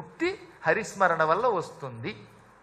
ముక్తి హరిస్మరణ వల్ల వస్తుంది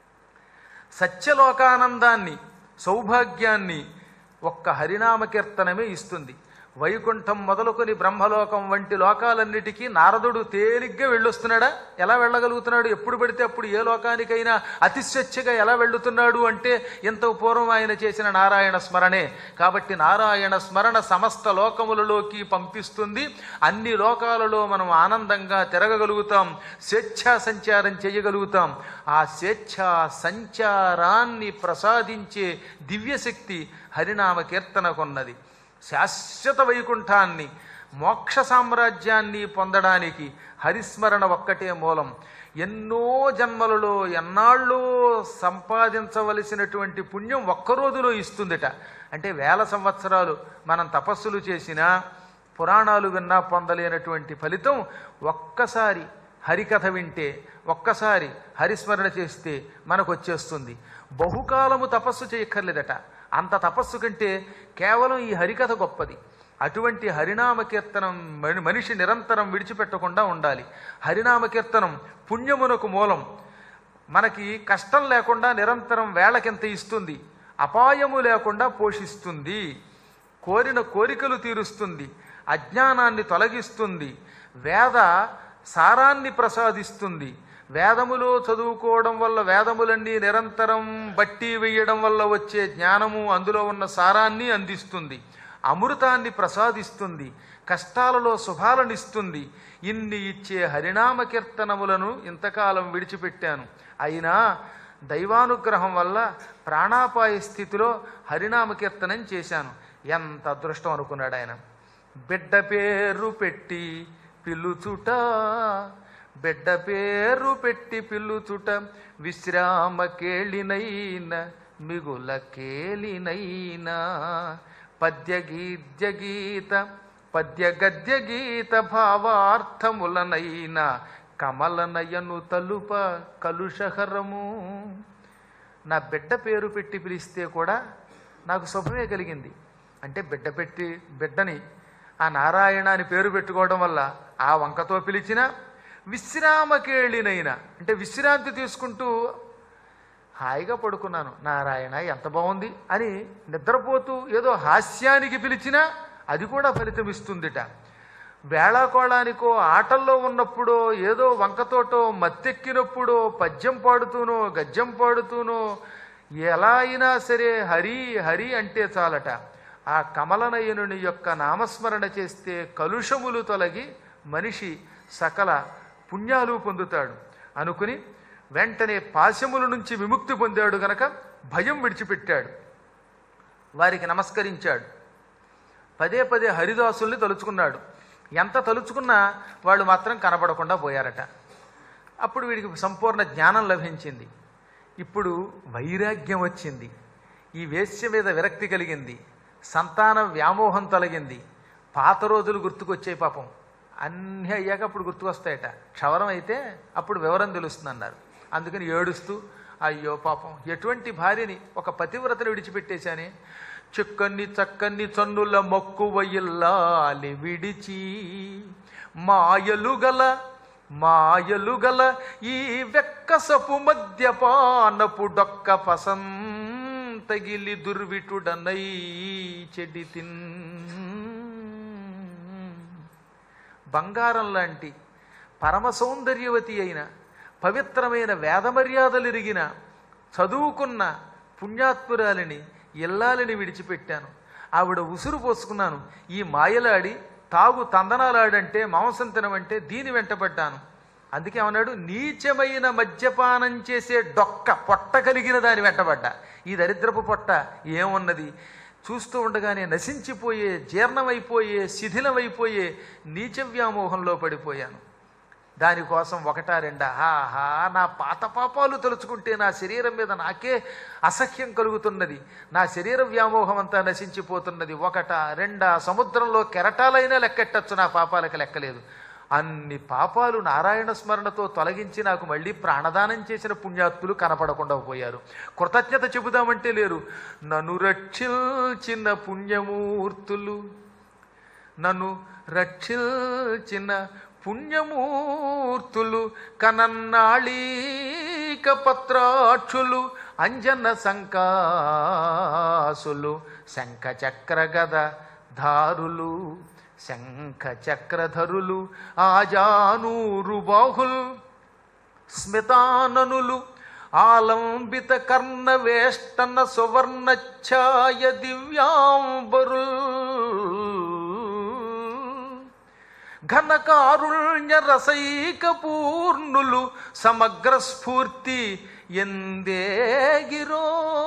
సత్యలోకానందాన్ని సౌభాగ్యాన్ని ఒక్క హరినామ కీర్తనమే ఇస్తుంది వైకుంఠం మొదలుకొని బ్రహ్మలోకం వంటి లోకాలన్నిటికీ నారదుడు తేలిగ్గా వెళ్ళొస్తున్నాడా ఎలా వెళ్ళగలుగుతున్నాడు ఎప్పుడు పడితే అప్పుడు ఏ లోకానికైనా అతి స్వేచ్ఛగా ఎలా వెళ్ళుతున్నాడు అంటే ఇంత పూర్వం ఆయన చేసిన నారాయణ స్మరణే కాబట్టి నారాయణ స్మరణ సమస్త లోకములలోకి పంపిస్తుంది అన్ని లోకాలలో మనం ఆనందంగా తిరగగలుగుతాం స్వేచ్ఛా సంచారం చేయగలుగుతాం ఆ స్వేచ్ఛా సంచారాన్ని ప్రసాదించే దివ్యశక్తి హరినామ కీర్తనకున్నది శాశ్వత వైకుంఠాన్ని మోక్ష సామ్రాజ్యాన్ని పొందడానికి హరిస్మరణ ఒక్కటే మూలం ఎన్నో జన్మలలో ఎన్నాళ్ళో సంపాదించవలసినటువంటి పుణ్యం ఒక్క రోజులో ఇస్తుందిట అంటే వేల సంవత్సరాలు మనం తపస్సులు చేసినా పురాణాలు విన్నా పొందలేనటువంటి ఫలితం ఒక్కసారి హరికథ వింటే ఒక్కసారి హరిస్మరణ చేస్తే మనకు వచ్చేస్తుంది బహుకాలము తపస్సు చేయక్కర్లేదట అంత తపస్సు కంటే కేవలం ఈ హరికథ గొప్పది అటువంటి హరినామ కీర్తనం మని- మనిషి నిరంతరం విడిచిపెట్టకుండా ఉండాలి హరినామ కీర్తనం పుణ్యమునకు మూలం మనకి కష్టం లేకుండా నిరంతరం వేళకింత ఇస్తుంది అపాయము లేకుండా పోషిస్తుంది కోరిన కోరికలు తీరుస్తుంది అజ్ఞానాన్ని తొలగిస్తుంది వేద సారాన్ని ప్రసాదిస్తుంది వేదములో చదువుకోవడం వల్ల వేదములన్నీ నిరంతరం బట్టి వేయడం వల్ల వచ్చే జ్ఞానము అందులో ఉన్న సారాన్ని అందిస్తుంది అమృతాన్ని ప్రసాదిస్తుంది కష్టాలలో శుభాలనిస్తుంది ఇన్ని ఇచ్చే హరినామ కీర్తనములను ఇంతకాలం విడిచిపెట్టాను అయినా దైవానుగ్రహం వల్ల ప్రాణాపాయ స్థితిలో హరినామ కీర్తనం చేశాను ఎంత అదృష్టం అనుకున్నాడు ఆయన బిడ్డ పేరు పెట్టి పిలుచుట బిడ్డ పేరు పెట్టి పిలుచుట విశ్రామ కేళినైన మిగుల కేలినైనా పద్య గీద్య గీత పద్య గద్య గీత భావార్థములనైన కమలనయను తలుప కలుషహరము నా బిడ్డ పేరు పెట్టి పిలిస్తే కూడా నాకు శుభమే కలిగింది అంటే బిడ్డ పెట్టి బిడ్డని ఆ నారాయణ అని పేరు పెట్టుకోవడం వల్ల ఆ వంకతో పిలిచిన విశ్రామకేళినైనా అంటే విశ్రాంతి తీసుకుంటూ హాయిగా పడుకున్నాను నారాయణ ఎంత బాగుంది అని నిద్రపోతూ ఏదో హాస్యానికి పిలిచినా అది కూడా ఫలితం ఇస్తుందిట వేళాకోళానికో ఆటల్లో ఉన్నప్పుడో ఏదో వంకతోటో మత్తెక్కినప్పుడో పద్యం పాడుతూనో గద్యం పాడుతూనో ఎలా అయినా సరే హరి హరి అంటే చాలట ఆ కమలనయనుని యొక్క నామస్మరణ చేస్తే కలుషములు తొలగి మనిషి సకల పుణ్యాలు పొందుతాడు అనుకుని వెంటనే పాశముల నుంచి విముక్తి పొందాడు గనక భయం విడిచిపెట్టాడు వారికి నమస్కరించాడు పదే పదే హరిదాసుల్ని తలుచుకున్నాడు ఎంత తలుచుకున్నా వాళ్ళు మాత్రం కనబడకుండా పోయారట అప్పుడు వీడికి సంపూర్ణ జ్ఞానం లభించింది ఇప్పుడు వైరాగ్యం వచ్చింది ఈ వేశ్య మీద విరక్తి కలిగింది సంతాన వ్యామోహం తొలగింది పాత రోజులు గుర్తుకొచ్చాయి పాపం అన్నీ అయ్యాక అప్పుడు గుర్తుకొస్తాయట క్షవరం అయితే అప్పుడు వివరం తెలుస్తుంది అన్నారు అందుకని ఏడుస్తూ అయ్యో పాపం ఎటువంటి భార్యని ఒక పతివ్రతను విడిచిపెట్టేశానే చుక్కన్ని చక్కన్ని చన్నుల మక్కువ ఇల్లాలి విడిచి మాయలు గల మాయలు గల ఈ వెక్కసపు మద్యపానపు డొక్క పసం తగిలి దుర్విటుడనై చెడితిన్ బంగారం లాంటి పరమ సౌందర్యవతి అయిన పవిత్రమైన వేద మర్యాదలిరిగిన చదువుకున్న పుణ్యాత్మురాలిని ఇల్లాలిని విడిచిపెట్టాను ఆవిడ ఉసురు పోసుకున్నాను ఈ మాయలాడి తాగు తందనాలాడంటే మాంసం తినమంటే దీని వెంటబడ్డాను అందుకే ఏమన్నాడు నీచమైన మద్యపానం చేసే డొక్క పొట్ట కలిగిన దాని వెంటబడ్డా ఈ దరిద్రపు పొట్ట ఏమున్నది చూస్తూ ఉండగానే నశించిపోయే జీర్ణమైపోయే శిథిలమైపోయే నీచ వ్యామోహంలో పడిపోయాను దానికోసం ఒకటా రెండా హా హా నా పాత పాపాలు తలుచుకుంటే నా శరీరం మీద నాకే అసహ్యం కలుగుతున్నది నా శరీర వ్యామోహం అంతా నశించిపోతున్నది ఒకటా రెండా సముద్రంలో కెరటాలైనా లెక్కెట్టచ్చు నా పాపాలకు లెక్కలేదు అన్ని పాపాలు నారాయణ స్మరణతో తొలగించి నాకు మళ్ళీ ప్రాణదానం చేసిన పుణ్యాత్ములు కనపడకుండా పోయారు కృతజ్ఞత చెబుదామంటే లేరు నన్ను రక్షించిన పుణ్యమూర్తులు నన్ను రక్షించిన పుణ్యమూర్తులు కనన్నాళీక పత్రాక్షులు అంజన సంకాసులు శంఖ చక్ర గద ధారులు శంఖ చక్రధరులు ఆజానూరు బాహుల్ స్మితాననులు ఆలంబిత కర్ణ వేష్టన సువర్ణ ఛాయ దివ్యాంబరుల్ ఘనకారుణ్య రసైక పూర్ణులు సమగ్ర స్ఫూర్తి ఎందేగిరో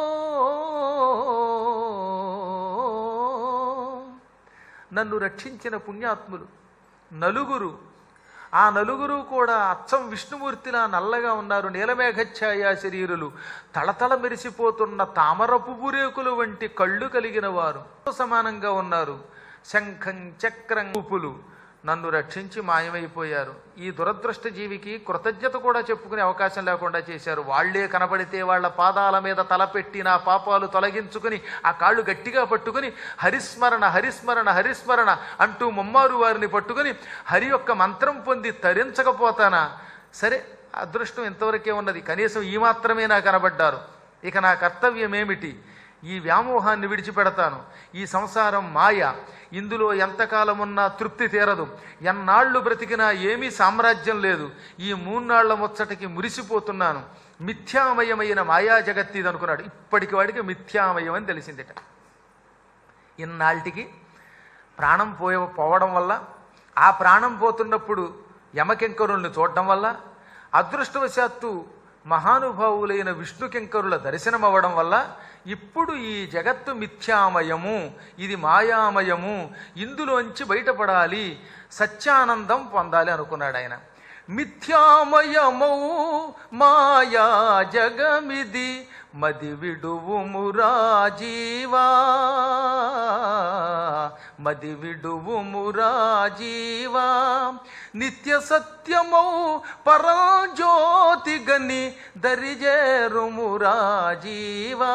నన్ను రక్షించిన పుణ్యాత్ములు నలుగురు ఆ నలుగురు కూడా అచ్చం విష్ణుమూర్తిలా నల్లగా ఉన్నారు నీలమేఘఛాయ శరీరులు తళతళ మెరిసిపోతున్న తామర పువ్వురేకులు వంటి కళ్ళు కలిగిన వారు సమానంగా ఉన్నారు శంఖం చక్రం ఊపులు నన్ను రక్షించి మాయమైపోయారు ఈ దురదృష్ట జీవికి కృతజ్ఞత కూడా చెప్పుకునే అవకాశం లేకుండా చేశారు వాళ్లే కనబడితే వాళ్ళ పాదాల మీద తలపెట్టి నా పాపాలు తొలగించుకుని ఆ కాళ్ళు గట్టిగా పట్టుకుని హరిస్మరణ హరిస్మరణ హరిస్మరణ అంటూ ముమ్మారు వారిని పట్టుకుని హరి యొక్క మంత్రం పొంది తరించకపోతానా సరే అదృష్టం ఇంతవరకే ఉన్నది కనీసం ఈ మాత్రమే నాకు కనబడ్డారు ఇక నా కర్తవ్యం ఏమిటి ఈ వ్యామోహాన్ని విడిచిపెడతాను ఈ సంసారం మాయ ఇందులో ఎంతకాలం ఉన్నా తృప్తి తీరదు ఎన్నాళ్ళు బ్రతికినా ఏమీ సామ్రాజ్యం లేదు ఈ మూన్నాళ్ల ముచ్చటకి మురిసిపోతున్నాను మిథ్యామయమైన మాయా జగత్తి ఇది అనుకున్నాడు ఇప్పటికి వాడికి మిథ్యామయం అని తెలిసిందిట ఇన్నాళ్ళకి ప్రాణం పోయ పోవడం వల్ల ఆ ప్రాణం పోతున్నప్పుడు యమకింకరుల్ని చూడడం వల్ల అదృష్టవశాత్తు మహానుభావులైన విష్ణుకింకరుల దర్శనం అవ్వడం వల్ల ఇప్పుడు ఈ జగత్తు మిథ్యామయము ఇది మాయామయము ఇందులోంచి బయటపడాలి సత్యానందం పొందాలి అనుకున్నాడు ఆయన మిథ్యామయమౌ మాయా జగమిది మది విడువు మురాజీవా మది విడువు మురాజీవా నిత్య సత్యమౌ పరాజ్యోతి గని దరిజేరు మురాజీవా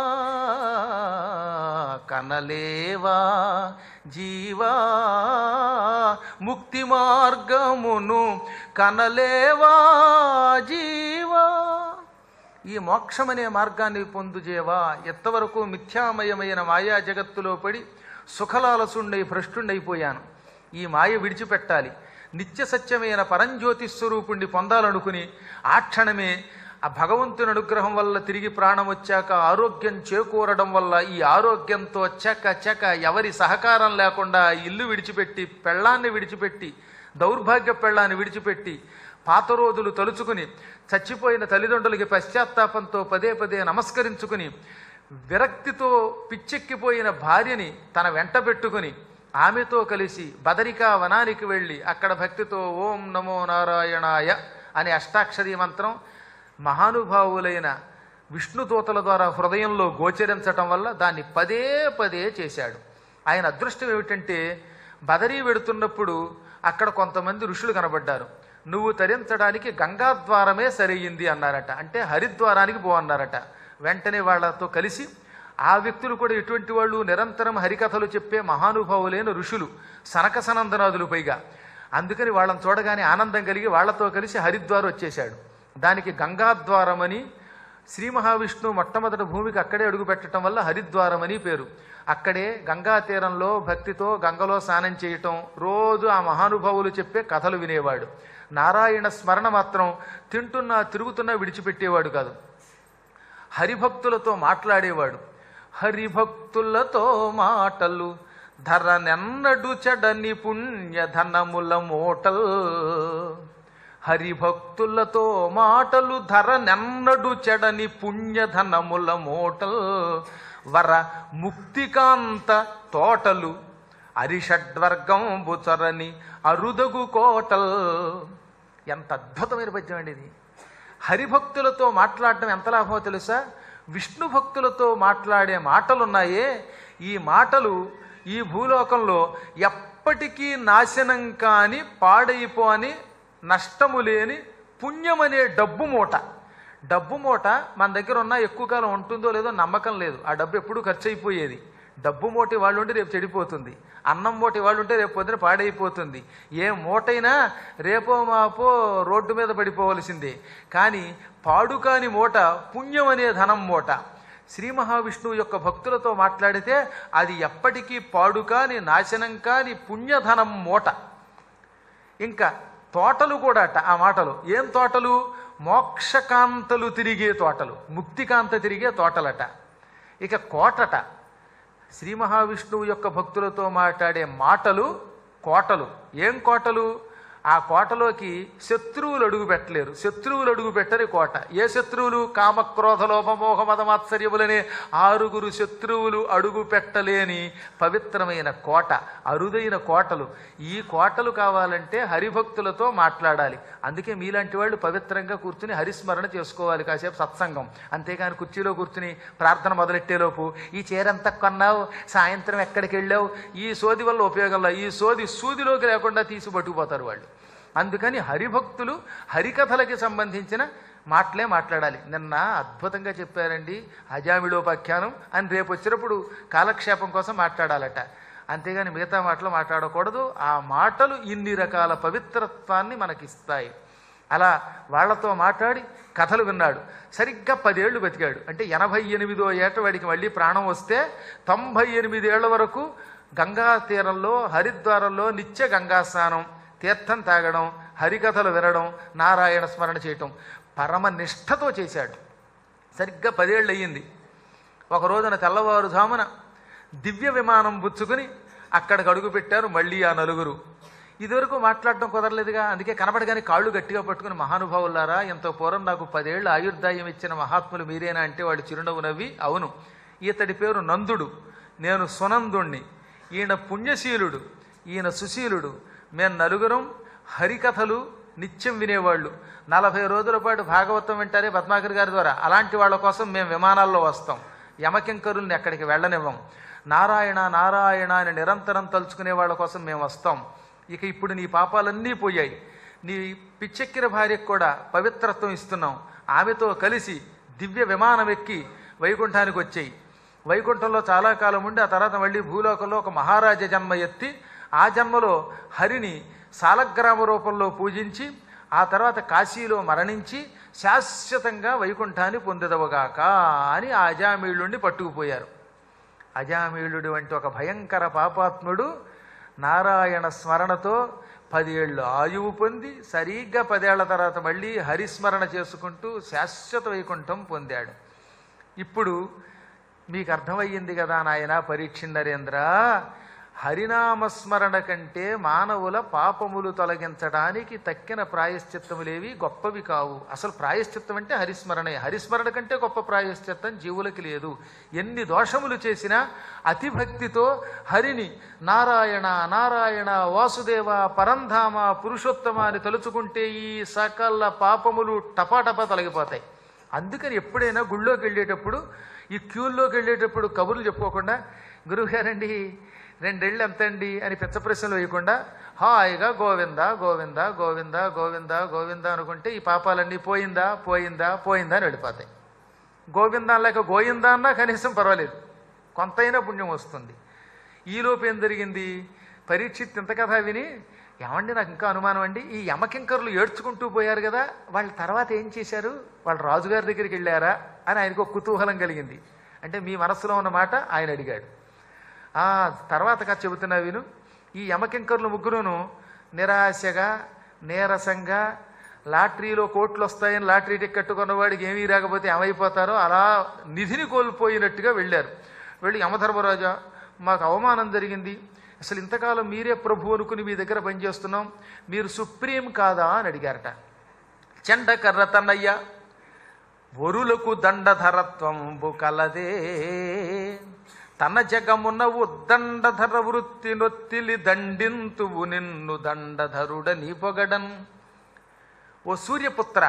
కనలేవా జీవా ముక్తి మార్గమును కనలేవా జీవా ఈ మోక్షమనే మార్గాన్ని పొందుజేవా ఎంతవరకు మిథ్యామయమైన మాయా జగత్తులో పడి సుఖలాలసుండై భ్రష్టుండైపోయాను ఈ మాయ విడిచిపెట్టాలి నిత్య సత్యమైన పరంజ్యోతి స్వరూపుణ్ణి పొందాలనుకుని ఆ క్షణమే ఆ భగవంతుని అనుగ్రహం వల్ల తిరిగి ప్రాణం వచ్చాక ఆరోగ్యం చేకూరడం వల్ల ఈ ఆరోగ్యంతో చెక్క చెక్క ఎవరి సహకారం లేకుండా ఇల్లు విడిచిపెట్టి పెళ్ళాన్ని విడిచిపెట్టి దౌర్భాగ్య పెళ్ళాన్ని విడిచిపెట్టి పాత రోజులు తలుచుకుని చచ్చిపోయిన తల్లిదండ్రులకి పశ్చాత్తాపంతో పదే పదే నమస్కరించుకుని విరక్తితో పిచ్చెక్కిపోయిన భార్యని తన వెంట పెట్టుకుని ఆమెతో కలిసి బదరికా వనానికి వెళ్ళి అక్కడ భక్తితో ఓం నమో నారాయణాయ అనే అష్టాక్షరీ మంత్రం మహానుభావులైన విష్ణుదూతల ద్వారా హృదయంలో గోచరించటం వల్ల దాన్ని పదే పదే చేశాడు ఆయన అదృష్టం ఏమిటంటే బదరీ వెడుతున్నప్పుడు అక్కడ కొంతమంది ఋషులు కనబడ్డారు నువ్వు తరించడానికి గంగాద్వారమే సరయ్యింది అన్నారట అంటే హరిద్వారానికి పో అన్నారట వెంటనే వాళ్ళతో కలిసి ఆ వ్యక్తులు కూడా ఎటువంటి వాళ్ళు నిరంతరం హరికథలు చెప్పే మహానుభావులైన ఋషులు సనక సనందనాదులు పైగా అందుకని వాళ్ళని చూడగానే ఆనందం కలిగి వాళ్ళతో కలిసి హరిద్వారం వచ్చేశాడు దానికి గంగాద్వారం అని శ్రీ మహావిష్ణువు మొట్టమొదటి భూమికి అక్కడే అడుగు పెట్టడం వల్ల హరిద్వారం అని పేరు అక్కడే గంగా తీరంలో భక్తితో గంగలో స్నానం చేయటం రోజు ఆ మహానుభావులు చెప్పే కథలు వినేవాడు నారాయణ స్మరణ మాత్రం తింటున్నా తిరుగుతున్నా విడిచిపెట్టేవాడు కాదు హరిభక్తులతో మాట్లాడేవాడు హరిభక్తులతో మాటలు ధరనెన్నడు చెడని పుణ్యధనముల మోటల్ హరిభక్తులతో మాటలు ధరనెన్నడు చెడని పుణ్యధనముల మోటల్ వర ముక్తికాంత తోటలు అరిషడ్వర్గం బుచరని అరుదగు కోటల్ ఎంత అద్భుతమైన పద్యం అండి ఇది హరిభక్తులతో మాట్లాడటం ఎంత లాభమో తెలుసా విష్ణు భక్తులతో మాట్లాడే మాటలున్నాయే ఈ మాటలు ఈ భూలోకంలో ఎప్పటికీ నాశనం కాని పాడైపోని నష్టము లేని పుణ్యమనే డబ్బు మూట డబ్బు మూట మన దగ్గర ఉన్న ఎక్కువ కాలం ఉంటుందో లేదో నమ్మకం లేదు ఆ డబ్బు ఎప్పుడూ ఖర్చు అయిపోయేది డబ్బు మూటి వాళ్ళు ఉంటే రేపు చెడిపోతుంది అన్నం మూటి వాళ్ళు ఉంటే రేపు పొద్దున పాడైపోతుంది ఏ మూటైనా రేపో మాపో రోడ్డు మీద పడిపోవలసిందే కానీ పాడు కాని మూట పుణ్యం అనే ధనం మూట శ్రీ మహావిష్ణువు యొక్క భక్తులతో మాట్లాడితే అది ఎప్పటికీ పాడు కాని నాశనం కాని పుణ్యధనం మూట ఇంకా తోటలు కూడా అట ఆ మాటలు ఏం తోటలు మోక్షకాంతలు తిరిగే తోటలు ముక్తికాంత తిరిగే తోటలట ఇక కోటట శ్రీ మహావిష్ణువు యొక్క భక్తులతో మాట్లాడే మాటలు కోటలు ఏం కోటలు ఆ కోటలోకి శత్రువులు అడుగు పెట్టలేరు శత్రువులు అడుగు పెట్టని కోట ఏ శత్రువులు కామక్రోధ లోపమోహ మదమాత్సర్యములనే ఆరుగురు శత్రువులు అడుగు పెట్టలేని పవిత్రమైన కోట అరుదైన కోటలు ఈ కోటలు కావాలంటే హరిభక్తులతో మాట్లాడాలి అందుకే మీలాంటి వాళ్ళు పవిత్రంగా కూర్చుని హరిస్మరణ చేసుకోవాలి కాసేపు సత్సంగం అంతేకాని కుర్చీలో కూర్చుని ప్రార్థన మొదలెట్టేలోపు ఈ చీరంతా కొన్నావు సాయంత్రం ఎక్కడికి వెళ్ళావు ఈ సోది వల్ల ఉపయోగంలో ఈ సోది సూదిలోకి లేకుండా తీసి పట్టుకుపోతారు వాళ్ళు అందుకని హరిభక్తులు హరికథలకి సంబంధించిన మాటలే మాట్లాడాలి నిన్న అద్భుతంగా చెప్పారండి అజామిడోపాఖ్యానం అని రేపు వచ్చినప్పుడు కాలక్షేపం కోసం మాట్లాడాలట అంతేగాని మిగతా మాటలు మాట్లాడకూడదు ఆ మాటలు ఇన్ని రకాల పవిత్రత్వాన్ని మనకిస్తాయి అలా వాళ్ళతో మాట్లాడి కథలు విన్నాడు సరిగ్గా పదేళ్లు బతికాడు అంటే ఎనభై ఎనిమిదో ఏట వాడికి మళ్ళీ ప్రాణం వస్తే తొంభై ఎనిమిది ఏళ్ల వరకు గంగా తీరంలో హరిద్వారంలో నిత్య గంగా స్నానం తీర్థం తాగడం హరికథలు వినడం నారాయణ స్మరణ చేయటం పరమ నిష్ఠతో చేశాడు సరిగ్గా పదేళ్ళు అయ్యింది ఒక రోజున తెల్లవారుజామున దివ్య విమానం బుచ్చుకుని అక్కడికి అడుగు పెట్టారు మళ్ళీ ఆ నలుగురు ఇదివరకు మాట్లాడటం కుదరలేదుగా అందుకే కనపడగానే కాళ్ళు గట్టిగా పట్టుకుని మహానుభావులారా ఎంతో పూర్వం నాకు పదేళ్ళు ఆయుర్దాయం ఇచ్చిన మహాత్ములు మీరేనా అంటే వాడు చిరునవ్వు నవ్వి అవును ఇతడి పేరు నందుడు నేను సునందుణ్ణి ఈయన పుణ్యశీలుడు ఈయన సుశీలుడు మేము నలుగురం హరికథలు నిత్యం వినేవాళ్ళు నలభై రోజుల పాటు భాగవతం వింటారే పద్మాకర్ గారి ద్వారా అలాంటి వాళ్ళ కోసం మేము విమానాల్లో వస్తాం యమకింకరుల్ని ఎక్కడికి వెళ్ళనివ్వం నారాయణ నారాయణ అని నిరంతరం తలుచుకునే వాళ్ళ కోసం మేము వస్తాం ఇక ఇప్పుడు నీ పాపాలన్నీ పోయాయి నీ పిచ్చెక్కిన భార్యకు కూడా పవిత్రత్వం ఇస్తున్నాం ఆమెతో కలిసి దివ్య విమానం ఎక్కి వైకుంఠానికి వచ్చాయి వైకుంఠంలో చాలా కాలం ఉండి ఆ తర్వాత మళ్ళీ భూలోకంలో ఒక మహారాజ జన్మ ఎత్తి ఆ జన్మలో హరిని సాలగ్రామ రూపంలో పూజించి ఆ తర్వాత కాశీలో మరణించి శాశ్వతంగా వైకుంఠాన్ని పొందదవగాక అని ఆ అజామీళ్ళుండి పట్టుకుపోయారు అజామీళుడు వంటి ఒక భయంకర పాపాత్ముడు నారాయణ స్మరణతో పదేళ్ళు ఆయువు పొంది సరిగ్గా పదేళ్ల తర్వాత మళ్ళీ హరిస్మరణ చేసుకుంటూ శాశ్వత వైకుంఠం పొందాడు ఇప్పుడు మీకు అర్థమయ్యింది కదా నాయన పరీక్ష నరేంద్ర హరినామస్మరణ కంటే మానవుల పాపములు తొలగించడానికి తక్కిన ప్రాయశ్చిత్తములేవి గొప్పవి కావు అసలు ప్రాయశ్చిత్తం అంటే హరిస్మరణే హరిస్మరణ కంటే గొప్ప ప్రాయశ్చిత్తం జీవులకి లేదు ఎన్ని దోషములు చేసినా అతిభక్తితో హరిని నారాయణ నారాయణ వాసుదేవ పరంధామ పురుషోత్తమ అని తలుచుకుంటే ఈ సకల పాపములు టపాటపా తొలగిపోతాయి అందుకని ఎప్పుడైనా గుళ్ళోకి వెళ్ళేటప్పుడు ఈ క్యూల్లోకి వెళ్ళేటప్పుడు కబుర్లు చెప్పుకోకుండా గురువుగారండి రెండేళ్ళు ఎంతండి అని పెద్ద ప్రశ్నలు వేయకుండా హాయిగా గోవింద గోవింద గోవింద గోవింద గోవింద అనుకుంటే ఈ పాపాలన్నీ పోయిందా పోయిందా పోయిందా అని వెళ్ళిపోతాయి గోవిందా లేక గోయిందా అన్నా కనీసం పర్వాలేదు కొంతైనా పుణ్యం వస్తుంది ఈలోపు ఏం జరిగింది పరీక్షిత్ ఇంత కథ విని ఏమండి నాకు ఇంకా అనుమానం అండి ఈ యమకింకరులు ఏడ్చుకుంటూ పోయారు కదా వాళ్ళ తర్వాత ఏం చేశారు వాళ్ళు రాజుగారి దగ్గరికి వెళ్ళారా అని ఆయనకు ఒక కుతూహలం కలిగింది అంటే మీ మనస్సులో ఉన్న మాట ఆయన అడిగాడు ఆ తర్వాత కథ చెబుతున్నా విను ఈ యమకింకరులు ముగ్గురును నిరాశగా నీరసంగా లాటరీలో కోట్లు వస్తాయని లాటరీ టికెట్ కొన్నవాడికి ఏమీ రాకపోతే ఏమైపోతారో అలా నిధిని కోల్పోయినట్టుగా వెళ్ళారు వెళ్ళి యమధర్మరాజా మాకు అవమానం జరిగింది అసలు ఇంతకాలం మీరే ప్రభు అనుకుని మీ దగ్గర పనిచేస్తున్నాం మీరు సుప్రీం కాదా అని అడిగారట చెండకర్ర తన్నయ్య వరులకు దండధరత్వంబు కలదే తన జగమున ఉద్దండధర వృత్తి నొత్తిలి దండింతువు నిన్ను దండధరుడని పొగడన్ ఓ సూర్యపుత్ర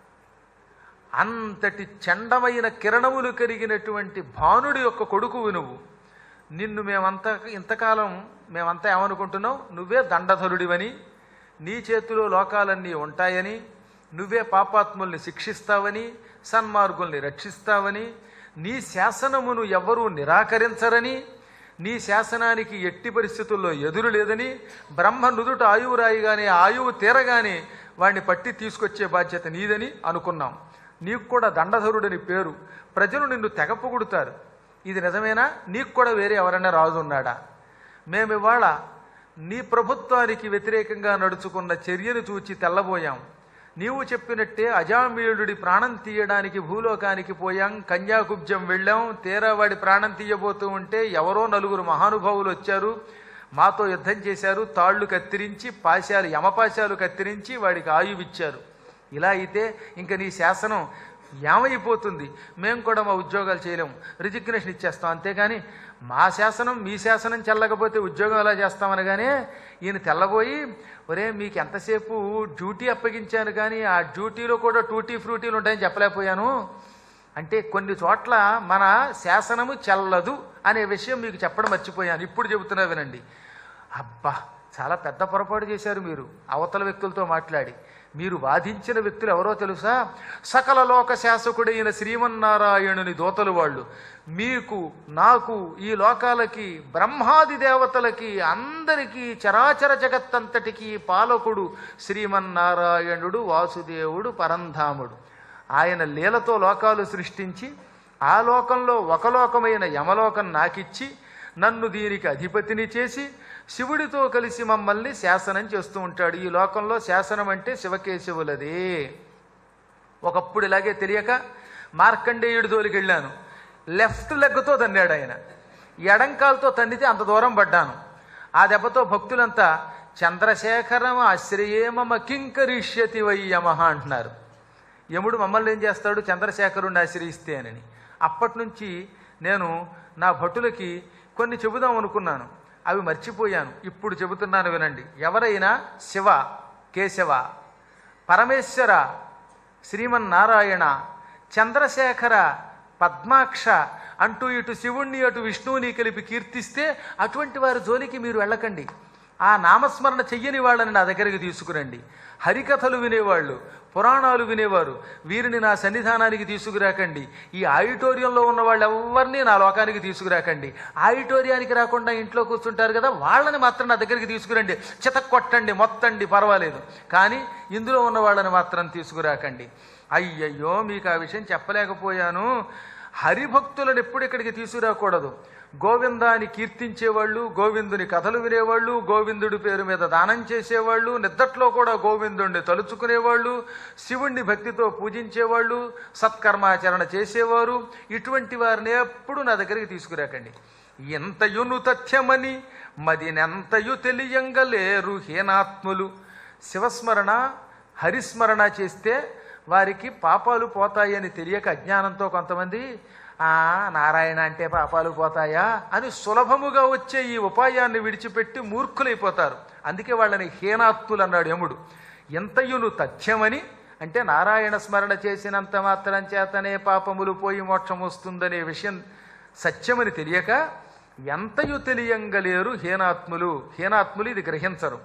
అంతటి చండమైన కిరణములు కలిగినటువంటి భానుడి యొక్క కొడుకువు నువ్వు నిన్ను మేమంతా ఇంతకాలం మేమంతా ఏమనుకుంటున్నాం నువ్వే దండధరుడివని నీ చేతిలో లోకాలన్నీ ఉంటాయని నువ్వే పాపాత్ముల్ని శిక్షిస్తావని సన్మార్గుల్ని రక్షిస్తావని నీ శాసనమును ఎవ్వరూ నిరాకరించరని నీ శాసనానికి ఎట్టి పరిస్థితుల్లో ఎదురు లేదని బ్రహ్మ నుదుట ఆయువు రాయిగానే ఆయువు తీరగానే వాడిని పట్టి తీసుకొచ్చే బాధ్యత నీదని అనుకున్నాం నీకు కూడా దండధరుడని పేరు ప్రజలు నిన్ను తెగ పొగుడుతారు ఇది నిజమేనా నీకు కూడా వేరే ఎవరైనా రాజు ఉన్నాడా మేమివాళ నీ ప్రభుత్వానికి వ్యతిరేకంగా నడుచుకున్న చర్యను చూచి తెల్లబోయాం నీవు చెప్పినట్టే అజామీయుడి ప్రాణం తీయడానికి భూలోకానికి పోయాం కన్యాకుబ్జం వెళ్ళాం తీరా వాడి ప్రాణం తీయబోతూ ఉంటే ఎవరో నలుగురు మహానుభావులు వచ్చారు మాతో యుద్ధం చేశారు తాళ్ళు కత్తిరించి పాశాలు యమపాశాలు కత్తిరించి వాడికి ఆయువిచ్చారు ఇలా అయితే ఇంక నీ శాసనం ఏమైపోతుంది మేము కూడా మా ఉద్యోగాలు చేయలేము రిజిగ్నేషన్ ఇచ్చేస్తాం అంతేగాని మా శాసనం మీ శాసనం చెల్లకపోతే ఉద్యోగం ఎలా చేస్తామనగానే ఈయన తెల్లబోయి ఒరే మీకు ఎంతసేపు డ్యూటీ అప్పగించాను కానీ ఆ డ్యూటీలో కూడా టూటీ ఫ్రూటీలు ఉంటాయని చెప్పలేకపోయాను అంటే కొన్ని చోట్ల మన శాసనము చెల్లదు అనే విషయం మీకు చెప్పడం మర్చిపోయాను ఇప్పుడు చెబుతున్నా వినండి అబ్బా చాలా పెద్ద పొరపాటు చేశారు మీరు అవతల వ్యక్తులతో మాట్లాడి మీరు వాదించిన వ్యక్తులు ఎవరో తెలుసా సకల లోక శాసకుడైన శ్రీమన్నారాయణుని దోతలు వాళ్ళు మీకు నాకు ఈ లోకాలకి బ్రహ్మాది దేవతలకి అందరికీ చరాచర జగత్తంతటికి పాలకుడు శ్రీమన్నారాయణుడు వాసుదేవుడు పరంధాముడు ఆయన లీలతో లోకాలు సృష్టించి ఆ లోకంలో ఒక లోకమైన యమలోకం నాకిచ్చి నన్ను దీనికి అధిపతిని చేసి శివుడితో కలిసి మమ్మల్ని శాసనం చేస్తూ ఉంటాడు ఈ లోకంలో శాసనం అంటే శివకేశవులదే ఒకప్పుడు ఇలాగే తెలియక మార్కండేయుడి జోలికి వెళ్ళాను లెఫ్ట్ లెగ్తో తన్నాడు ఆయన ఎడంకాలతో తన్నితే అంత దూరం పడ్డాను ఆ దెబ్బతో భక్తులంతా చంద్రశేఖరం ఆశ్రయేమమ కింకరిష్యతి వై యమహ అంటున్నారు యముడు మమ్మల్ని ఏం చేస్తాడు చంద్రశేఖరుణ్ణి ఆశ్రయిస్తే అని అప్పటి నుంచి నేను నా భటులకి కొన్ని చెబుదాం అనుకున్నాను అవి మర్చిపోయాను ఇప్పుడు చెబుతున్నాను వినండి ఎవరైనా శివ కేశవ పరమేశ్వర శ్రీమన్నారాయణ చంద్రశేఖర పద్మాక్ష అంటూ ఇటు శివుణ్ణి అటు విష్ణువుని కలిపి కీర్తిస్తే అటువంటి వారి జోలికి మీరు వెళ్ళకండి ఆ నామస్మరణ చెయ్యని వాళ్ళని నా దగ్గరికి తీసుకురండి హరికథలు వినేవాళ్ళు పురాణాలు వినేవారు వీరిని నా సన్నిధానానికి తీసుకురాకండి ఈ ఆడిటోరియంలో ఉన్న వాళ్ళు ఎవరిని నా లోకానికి తీసుకురాకండి ఆడిటోరియానికి రాకుండా ఇంట్లో కూర్చుంటారు కదా వాళ్ళని మాత్రం నా దగ్గరికి తీసుకురండి చితక్ కొట్టండి మొత్తండి పర్వాలేదు కానీ ఇందులో ఉన్న వాళ్ళని మాత్రం తీసుకురాకండి అయ్యయ్యో మీకు ఆ విషయం చెప్పలేకపోయాను హరిభక్తులను ఎప్పుడు ఇక్కడికి తీసుకురాకూడదు గోవిందాన్ని కీర్తించేవాళ్ళు గోవిందుని కథలు వినేవాళ్ళు గోవిందుడి పేరు మీద దానం చేసేవాళ్ళు నిద్దట్లో కూడా గోవిందుణ్ణి తలుచుకునేవాళ్ళు శివుణ్ణి భక్తితో పూజించేవాళ్ళు సత్కర్మాచరణ చేసేవారు ఇటువంటి వారిని ఎప్పుడు నా దగ్గరికి తీసుకురాకండి ఎంతయును తథ్యమని మదినెంతయు తెలియంగలేరు హీనాత్ములు శివస్మరణ హరిస్మరణ చేస్తే వారికి పాపాలు పోతాయని తెలియక అజ్ఞానంతో కొంతమంది ఆ నారాయణ అంటే పాపాలు పోతాయా అని సులభముగా వచ్చే ఈ ఉపాయాన్ని విడిచిపెట్టి మూర్ఖులైపోతారు అందుకే వాళ్ళని హీనాత్తులు అన్నాడు యముడు ఎంతయును తథ్యమని అంటే నారాయణ స్మరణ చేసినంత మాత్రం చేతనే పాపములు పోయి మోక్షం వస్తుందనే విషయం సత్యమని తెలియక ఎంతయు తెలియంగలేరు హీనాత్ములు హీనాత్ములు ఇది గ్రహించరు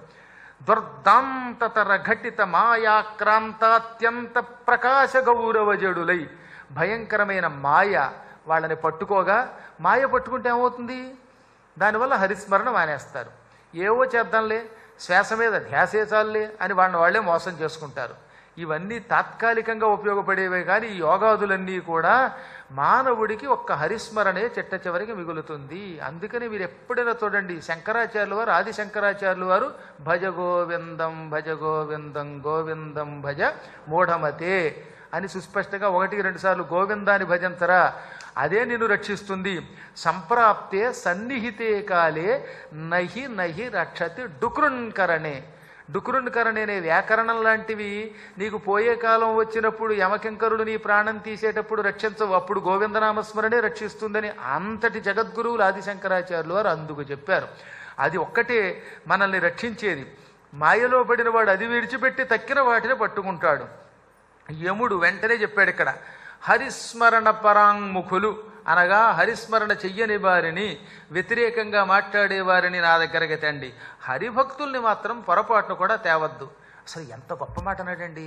దుర్దాంతతర ఘటిత మాయాక్రాంతాత్యంత ప్రకాశ గౌరవజడులై భయంకరమైన మాయ వాళ్ళని పట్టుకోగా మాయ పట్టుకుంటే ఏమవుతుంది దానివల్ల హరిస్మరణ మానేస్తారు ఏవో చేద్దాంలే శ్వాస మీద ధ్యాసే చాలులే అని వాళ్ళని వాళ్ళే మోసం చేసుకుంటారు ఇవన్నీ తాత్కాలికంగా ఉపయోగపడేవే కానీ ఈ యోగాదులన్నీ కూడా మానవుడికి ఒక్క హరిస్మరణే చిట్ట చివరికి మిగులుతుంది అందుకని మీరు ఎప్పుడైనా చూడండి శంకరాచార్యుల వారు ఆది శంకరాచార్యుల వారు భజ గోవిందం భజ గోవిందం గోవిందం భజ మూఢమతే అని సుస్పష్టంగా ఒకటికి రెండు సార్లు గోవిందాన్ని భజంతరా అదే నిన్ను రక్షిస్తుంది సంప్రాప్తే సన్నిహితే కాలే నహి నహి రక్షతి డుకృన్కరణే డుకురుణ్కరణ అనే వ్యాకరణం లాంటివి నీకు పోయే కాలం వచ్చినప్పుడు యమకింకరుడు నీ ప్రాణం తీసేటప్పుడు రక్షించవు అప్పుడు గోవిందనామస్మరణే రక్షిస్తుందని అంతటి జగద్గురువులు ఆదిశంకరాచార్యులు వారు అందుకు చెప్పారు అది ఒక్కటే మనల్ని రక్షించేది మాయలో పడిన వాడు అది విడిచిపెట్టి తక్కిన వాటిని పట్టుకుంటాడు యముడు వెంటనే చెప్పాడు ఇక్కడ హరిస్మరణ పరాంగుఖులు అనగా హరిస్మరణ చెయ్యని వారిని వ్యతిరేకంగా మాట్లాడే వారిని నా దగ్గరకి తండి హరిభక్తుల్ని మాత్రం పొరపాటును కూడా తేవద్దు అసలు ఎంత గొప్ప మాట అన్నాడండి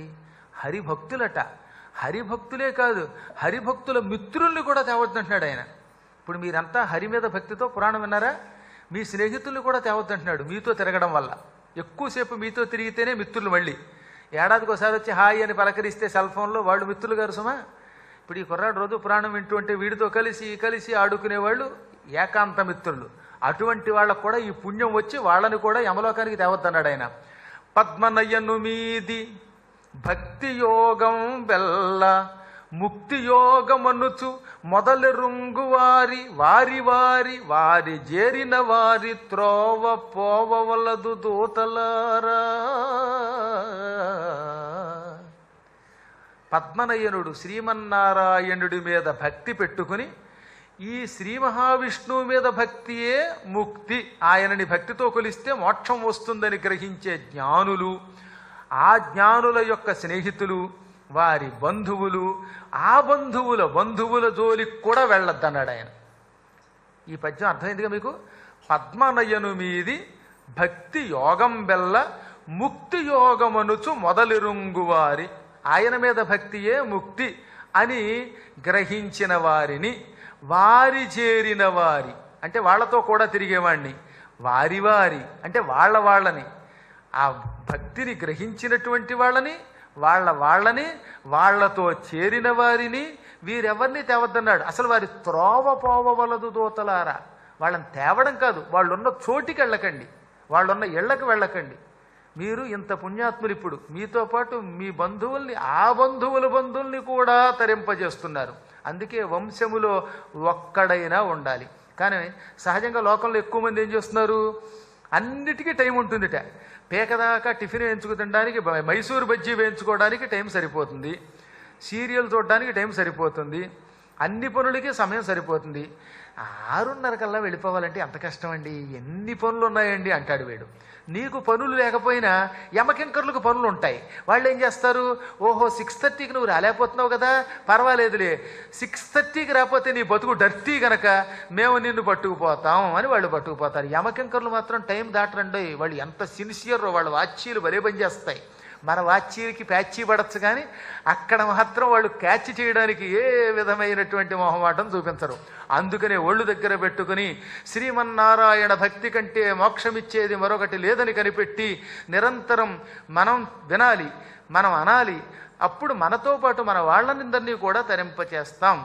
హరిభక్తులట హరిభక్తులే కాదు హరిభక్తుల మిత్రుల్ని కూడా తేవద్దు అంటున్నాడు ఆయన ఇప్పుడు మీరంతా హరి మీద భక్తితో పురాణం విన్నారా మీ స్నేహితులు కూడా తేవద్దంటున్నాడు మీతో తిరగడం వల్ల ఎక్కువసేపు మీతో తిరిగితేనే మిత్రులు మళ్ళీ ఏడాదికి ఒకసారి వచ్చి హాయ్ అని పలకరిస్తే సెల్ ఫోన్లో వాళ్ళు మిత్రులు గారు సుమా ఇప్పుడు ఈ కుర్రాడు రోజు పురాణం వింటూ ఉంటే వీడితో కలిసి కలిసి ఆడుకునేవాళ్ళు ఏకాంత మిత్రులు అటువంటి వాళ్ళకు కూడా ఈ పుణ్యం వచ్చి వాళ్ళని కూడా యమలోకానికి తేవద్దన్నాడు ఆయన పద్మనయను మీది భక్తి యోగం బెల్ల ముక్తి యోగమనుచు మొదలెరుంగు వారి వారి వారి వారి చేరిన వారి త్రోవ పోవలదు దూతలారా పద్మనయనుడు శ్రీమన్నారాయణుడి మీద భక్తి పెట్టుకుని ఈ శ్రీ మహావిష్ణువు మీద భక్తియే ముక్తి ఆయనని భక్తితో కొలిస్తే మోక్షం వస్తుందని గ్రహించే జ్ఞానులు ఆ జ్ఞానుల యొక్క స్నేహితులు వారి బంధువులు ఆ బంధువుల బంధువుల జోలికి కూడా వెళ్ళొద్దన్నాడు ఆయన ఈ పద్యం అర్థమైందిగా మీకు పద్మనయను మీది భక్తి యోగం బెల్ల ముక్తి యోగమనుచు మొదలెరుంగువారి ఆయన మీద భక్తియే ముక్తి అని గ్రహించిన వారిని వారి చేరిన వారి అంటే వాళ్ళతో కూడా తిరిగేవాణ్ణి వారి వారి అంటే వాళ్ళ వాళ్ళని ఆ భక్తిని గ్రహించినటువంటి వాళ్ళని వాళ్ళ వాళ్ళని వాళ్ళతో చేరిన వారిని వీరెవరిని తేవద్దన్నాడు అసలు వారి త్రోవ పోవవలదు దూతలారా వాళ్ళని తేవడం కాదు వాళ్ళున్న చోటికి వెళ్ళకండి వాళ్ళున్న ఇళ్లకు వెళ్ళకండి మీరు ఇంత పుణ్యాత్ములు ఇప్పుడు మీతో పాటు మీ బంధువుల్ని ఆ బంధువుల బంధువుల్ని కూడా తరింపజేస్తున్నారు అందుకే వంశములో ఒక్కడైనా ఉండాలి కానీ సహజంగా లోకంలో ఎక్కువ మంది ఏం చేస్తున్నారు అన్నిటికీ టైం ఉంటుందిట పేకదాకా టిఫిన్ వేయించుకు తినడానికి బ- మైసూరు బజ్జీ వేయించుకోవడానికి టైం సరిపోతుంది సీరియల్ చూడడానికి టైం సరిపోతుంది అన్ని పనులకి సమయం సరిపోతుంది ఆరున్నర కల్లా వెళ్ళిపోవాలంటే ఎంత కష్టం అండి ఎన్ని పనులు ఉన్నాయండి అంటాడు వీడు నీకు పనులు లేకపోయినా యమకింకర్లకు పనులు ఉంటాయి వాళ్ళు ఏం చేస్తారు ఓహో సిక్స్ థర్టీకి నువ్వు రాలేకపోతున్నావు కదా పర్వాలేదులే సిక్స్ థర్టీకి రాకపోతే నీ బతుకు డర్టీ గనక మేము నిన్ను పట్టుకుపోతాం అని వాళ్ళు పట్టుకుపోతారు యమకింకర్లు మాత్రం టైం దాటరండి వాళ్ళు ఎంత సిన్సియర్ వాళ్ళ వాచీలు భలే పని చేస్తాయి మన వాచీలకి ప్యాచీ పడచ్చు కానీ అక్కడ మాత్రం వాళ్ళు క్యాచ్ చేయడానికి ఏ విధమైనటువంటి మొహమాటం చూపించరు అందుకనే ఒళ్ళు దగ్గర పెట్టుకుని శ్రీమన్నారాయణ భక్తి కంటే మోక్షమిచ్చేది మరొకటి లేదని కనిపెట్టి నిరంతరం మనం వినాలి మనం అనాలి అప్పుడు మనతో పాటు మన వాళ్ళందరినీ కూడా తరింపచేస్తాం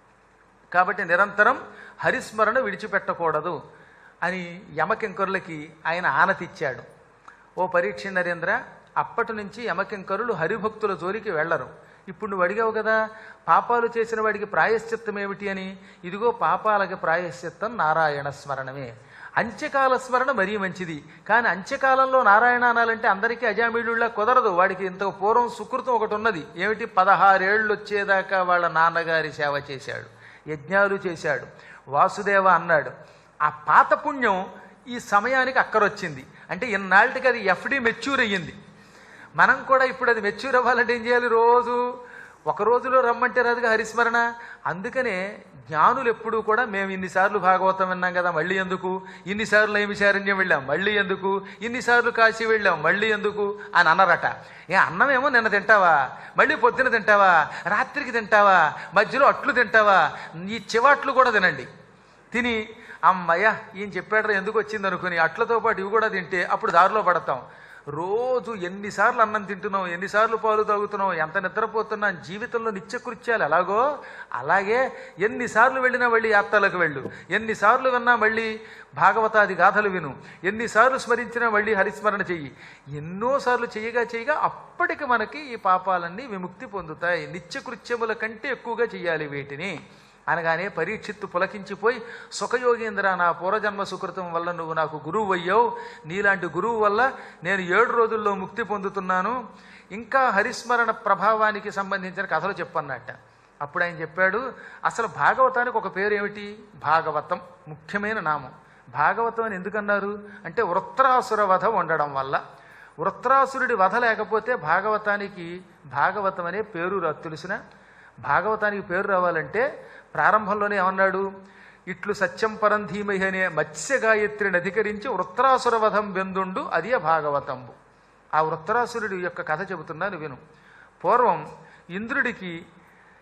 కాబట్టి నిరంతరం హరిస్మరణ విడిచిపెట్టకూడదు అని యమకింకరులకి ఆయన ఆనతిచ్చాడు ఓ పరీక్ష నరేంద్ర అప్పటి నుంచి యమకింకరులు హరిభక్తుల జోలికి వెళ్ళరు ఇప్పుడు నువ్వు అడిగావు కదా పాపాలు చేసిన వాడికి ప్రాయశ్చిత్తం ఏమిటి అని ఇదిగో పాపాలకి ప్రాయశ్చిత్తం నారాయణ స్మరణమే అంత్యకాల స్మరణ మరీ మంచిది కానీ అంత్యకాలంలో నారాయణ అనాలంటే అందరికీ అజామీడులా కుదరదు వాడికి ఇంత పూర్వం సుకృతం ఒకటి ఉన్నది ఏమిటి పదహారేళ్ళు వచ్చేదాకా వాళ్ళ నాన్నగారి సేవ చేశాడు యజ్ఞాలు చేశాడు వాసుదేవ అన్నాడు ఆ పాత పుణ్యం ఈ సమయానికి అక్కరొచ్చింది అంటే ఇన్నాళ్ళకి అది ఎఫ్డి మెచ్యూర్ అయ్యింది మనం కూడా ఇప్పుడు అది మెచ్యూర్ అవ్వాలంటే ఏం చేయాలి రోజు ఒక రోజులో రమ్మంటే రాదుగా హరిస్మరణ అందుకనే జ్ఞానులు ఎప్పుడూ కూడా మేము ఇన్నిసార్లు భాగవతం విన్నాం కదా మళ్ళీ ఎందుకు ఇన్నిసార్లు నైమిశారణ్యం వెళ్ళాం మళ్ళీ ఎందుకు ఇన్నిసార్లు కాశీ వెళ్ళాం మళ్ళీ ఎందుకు అని అన్నారట ఏ అన్నమేమో నిన్న తింటావా మళ్ళీ పొద్దున తింటావా రాత్రికి తింటావా మధ్యలో అట్లు తింటావా ఈ చివాట్లు కూడా తినండి తిని అమ్మయ్య ఈయన చెప్పాడు ఎందుకు వచ్చింది అనుకుని అట్లతో పాటు ఇవి కూడా తింటే అప్పుడు దారిలో పడతాం రోజు ఎన్నిసార్లు అన్నం తింటున్నాం ఎన్నిసార్లు పాలు తాగుతున్నాం ఎంత నిద్రపోతున్నాం జీవితంలో నిత్యకృత్యాలు ఎలాగో అలాగే ఎన్నిసార్లు వెళ్ళినా మళ్ళీ యాత్రలకు వెళ్ళు ఎన్నిసార్లు విన్నా మళ్ళీ భాగవతాది గాథలు విను ఎన్నిసార్లు స్మరించినా మళ్ళీ హరిస్మరణ చెయ్యి ఎన్నోసార్లు చేయగా చేయగా అప్పటికి మనకి ఈ పాపాలన్నీ విముక్తి పొందుతాయి నిత్యకృత్యముల కంటే ఎక్కువగా చెయ్యాలి వీటిని అనగానే పరీక్షిత్తు పులకించిపోయి సుఖయోగేంద్ర నా పూర్వజన్మ సుకృతం వల్ల నువ్వు నాకు గురువు అయ్యావు నీలాంటి గురువు వల్ల నేను ఏడు రోజుల్లో ముక్తి పొందుతున్నాను ఇంకా హరిస్మరణ ప్రభావానికి సంబంధించిన కథలు చెప్పన్నట్ట అప్పుడు ఆయన చెప్పాడు అసలు భాగవతానికి ఒక పేరు ఏమిటి భాగవతం ముఖ్యమైన నామం భాగవతం అని ఎందుకన్నారు అంటే వృత్రాసుర వధ ఉండడం వల్ల వృత్రాసురుడి వధ లేకపోతే భాగవతానికి భాగవతం అనే పేరు రా తెలిసిన భాగవతానికి పేరు రావాలంటే ప్రారంభంలోనే ఏమన్నాడు ఇట్లు సత్యం పరం ధీమహి అనే మత్స్య గాయత్రిని అధికరించి వృత్రాసుర వధం వెందుండు అది భాగవతంబు ఆ వృత్రాసురుడి యొక్క కథ చెబుతున్నాను విను పూర్వం ఇంద్రుడికి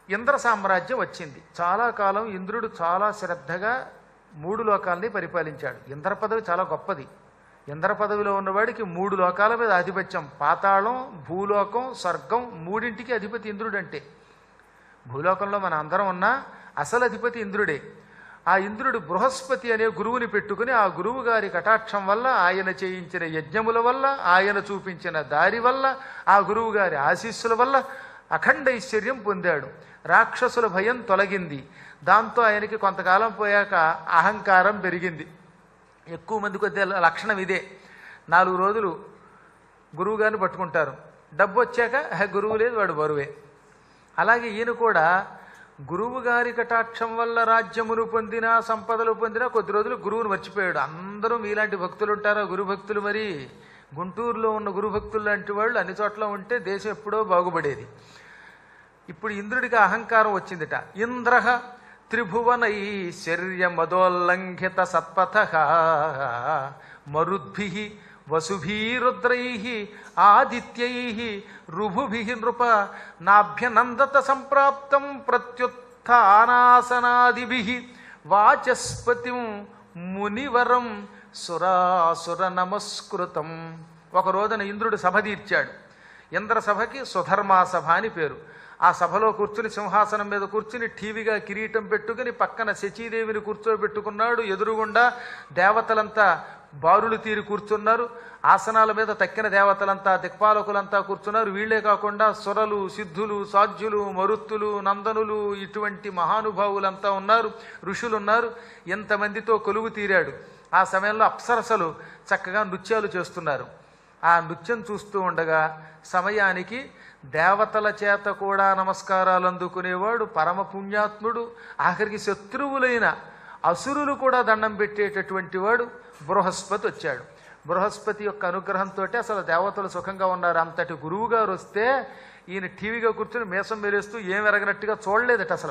ఇంద్ర సామ్రాజ్యం వచ్చింది చాలా కాలం ఇంద్రుడు చాలా శ్రద్ధగా మూడు లోకాలని పరిపాలించాడు ఇంద్ర పదవి చాలా గొప్పది ఇంద్ర పదవిలో ఉన్నవాడికి మూడు లోకాల మీద ఆధిపత్యం పాతాళం భూలోకం స్వర్గం మూడింటికి అధిపతి ఇంద్రుడు అంటే భూలోకంలో మన అందరం ఉన్నా అసలు అధిపతి ఇంద్రుడే ఆ ఇంద్రుడు బృహస్పతి అనే గురువుని పెట్టుకుని ఆ గురువు గారి కటాక్షం వల్ల ఆయన చేయించిన యజ్ఞముల వల్ల ఆయన చూపించిన దారి వల్ల ఆ గురువు గారి ఆశీస్సుల వల్ల అఖండ ఐశ్వర్యం పొందాడు రాక్షసుల భయం తొలగింది దాంతో ఆయనకి కొంతకాలం పోయాక అహంకారం పెరిగింది ఎక్కువ మంది కొద్ది లక్షణం ఇదే నాలుగు రోజులు గురువు గారిని పట్టుకుంటారు డబ్బు వచ్చాక "హే, గురువు లేదు వాడు బరువే అలాగే ఈయన కూడా గురువు గారి కటాక్షం వల్ల రాజ్యమును పొందిన సంపదలు పొందిన కొద్ది రోజులు గురువును మర్చిపోయాడు అందరూ మీలాంటి భక్తులు ఉంటారా గురు భక్తులు మరి గుంటూరులో ఉన్న గురు భక్తులు లాంటి వాళ్ళు అన్ని చోట్ల ఉంటే దేశం ఎప్పుడో బాగుపడేది ఇప్పుడు ఇంద్రుడికి అహంకారం వచ్చిందిట ఇంద్ర త్రిభువనైశ్వర్య మదోల్లంఘిత సత్పథ మరుద్భి వసుభీరుద్రై ఆదిత్యై రుభుభి నృప నాభ్యనందత సంప్రాప్తం ప్రత్యుత్నాసనాదిభి వాచస్పతిం మునివరం సురాసుర నమస్కృతం ఒక రోజున ఇంద్రుడు సభ తీర్చాడు ఇంద్ర సభకి సుధర్మా సభ అని పేరు ఆ సభలో కూర్చుని సింహాసనం మీద కూర్చుని టీవీగా కిరీటం పెట్టుకుని పక్కన శచీదేవిని కూర్చోబెట్టుకున్నాడు ఎదురుగుండా దేవతలంతా బారులు తీరి కూర్చున్నారు ఆసనాల మీద తక్కిన దేవతలంతా దిక్పాలకులంతా కూర్చున్నారు వీళ్లే కాకుండా సురలు సిద్ధులు సాధ్యులు మరుత్తులు నందనులు ఇటువంటి మహానుభావులంతా ఉన్నారు ఋషులు ఉన్నారు ఎంతమందితో కొలువు తీరాడు ఆ సమయంలో అప్సరసలు చక్కగా నృత్యాలు చేస్తున్నారు ఆ నృత్యం చూస్తూ ఉండగా సమయానికి దేవతల చేత కూడా నమస్కారాలు అందుకునేవాడు పరమ పుణ్యాత్ముడు ఆఖరికి శత్రువులైన అసురులు కూడా దండం పెట్టేటటువంటి వాడు బృహస్పతి వచ్చాడు బృహస్పతి యొక్క అనుగ్రహంతో అసలు దేవతలు సుఖంగా ఉన్నారు అంతటి గురువు గారు వస్తే ఈయన టీవీగా కూర్చుని మేసం మెరేస్తూ ఏం ఎరగనట్టుగా చూడలేదట అసలు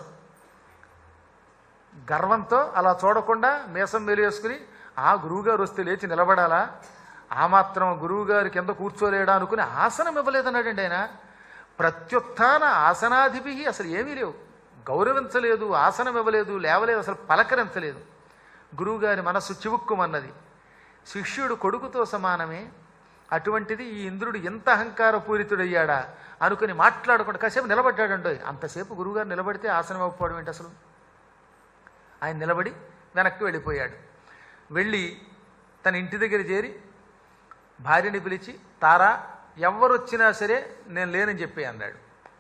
గర్వంతో అలా చూడకుండా మీసం మెలివేసుకుని ఆ గురువుగారు వస్తే లేచి నిలబడాలా ఆ మాత్రం గురువుగారి కింద కూర్చోలేడా అనుకుని ఆసనం ఇవ్వలేదన్నాడండి ఆయన ప్రత్యుత్థాన ఆసనాధిపి అసలు ఏమీ లేవు గౌరవించలేదు ఆసనం ఇవ్వలేదు లేవలేదు అసలు పలకరించలేదు గురువుగారి మనస్సు చివుక్కుమన్నది శిష్యుడు కొడుకుతో సమానమే అటువంటిది ఈ ఇంద్రుడు ఎంత అహంకారపూరితుడయ్యాడా అనుకుని మాట్లాడకుండా కాసేపు నిలబడ్డాడండి అంతసేపు గురువుగారు నిలబడితే ఆసనం ఇవ్వకపోవడం ఏంటి అసలు ఆయన నిలబడి వెనక్కి వెళ్ళిపోయాడు వెళ్ళి తన ఇంటి దగ్గర చేరి భార్యని పిలిచి తారా ఎవరు వచ్చినా సరే నేను లేనని చెప్పి అన్నాడు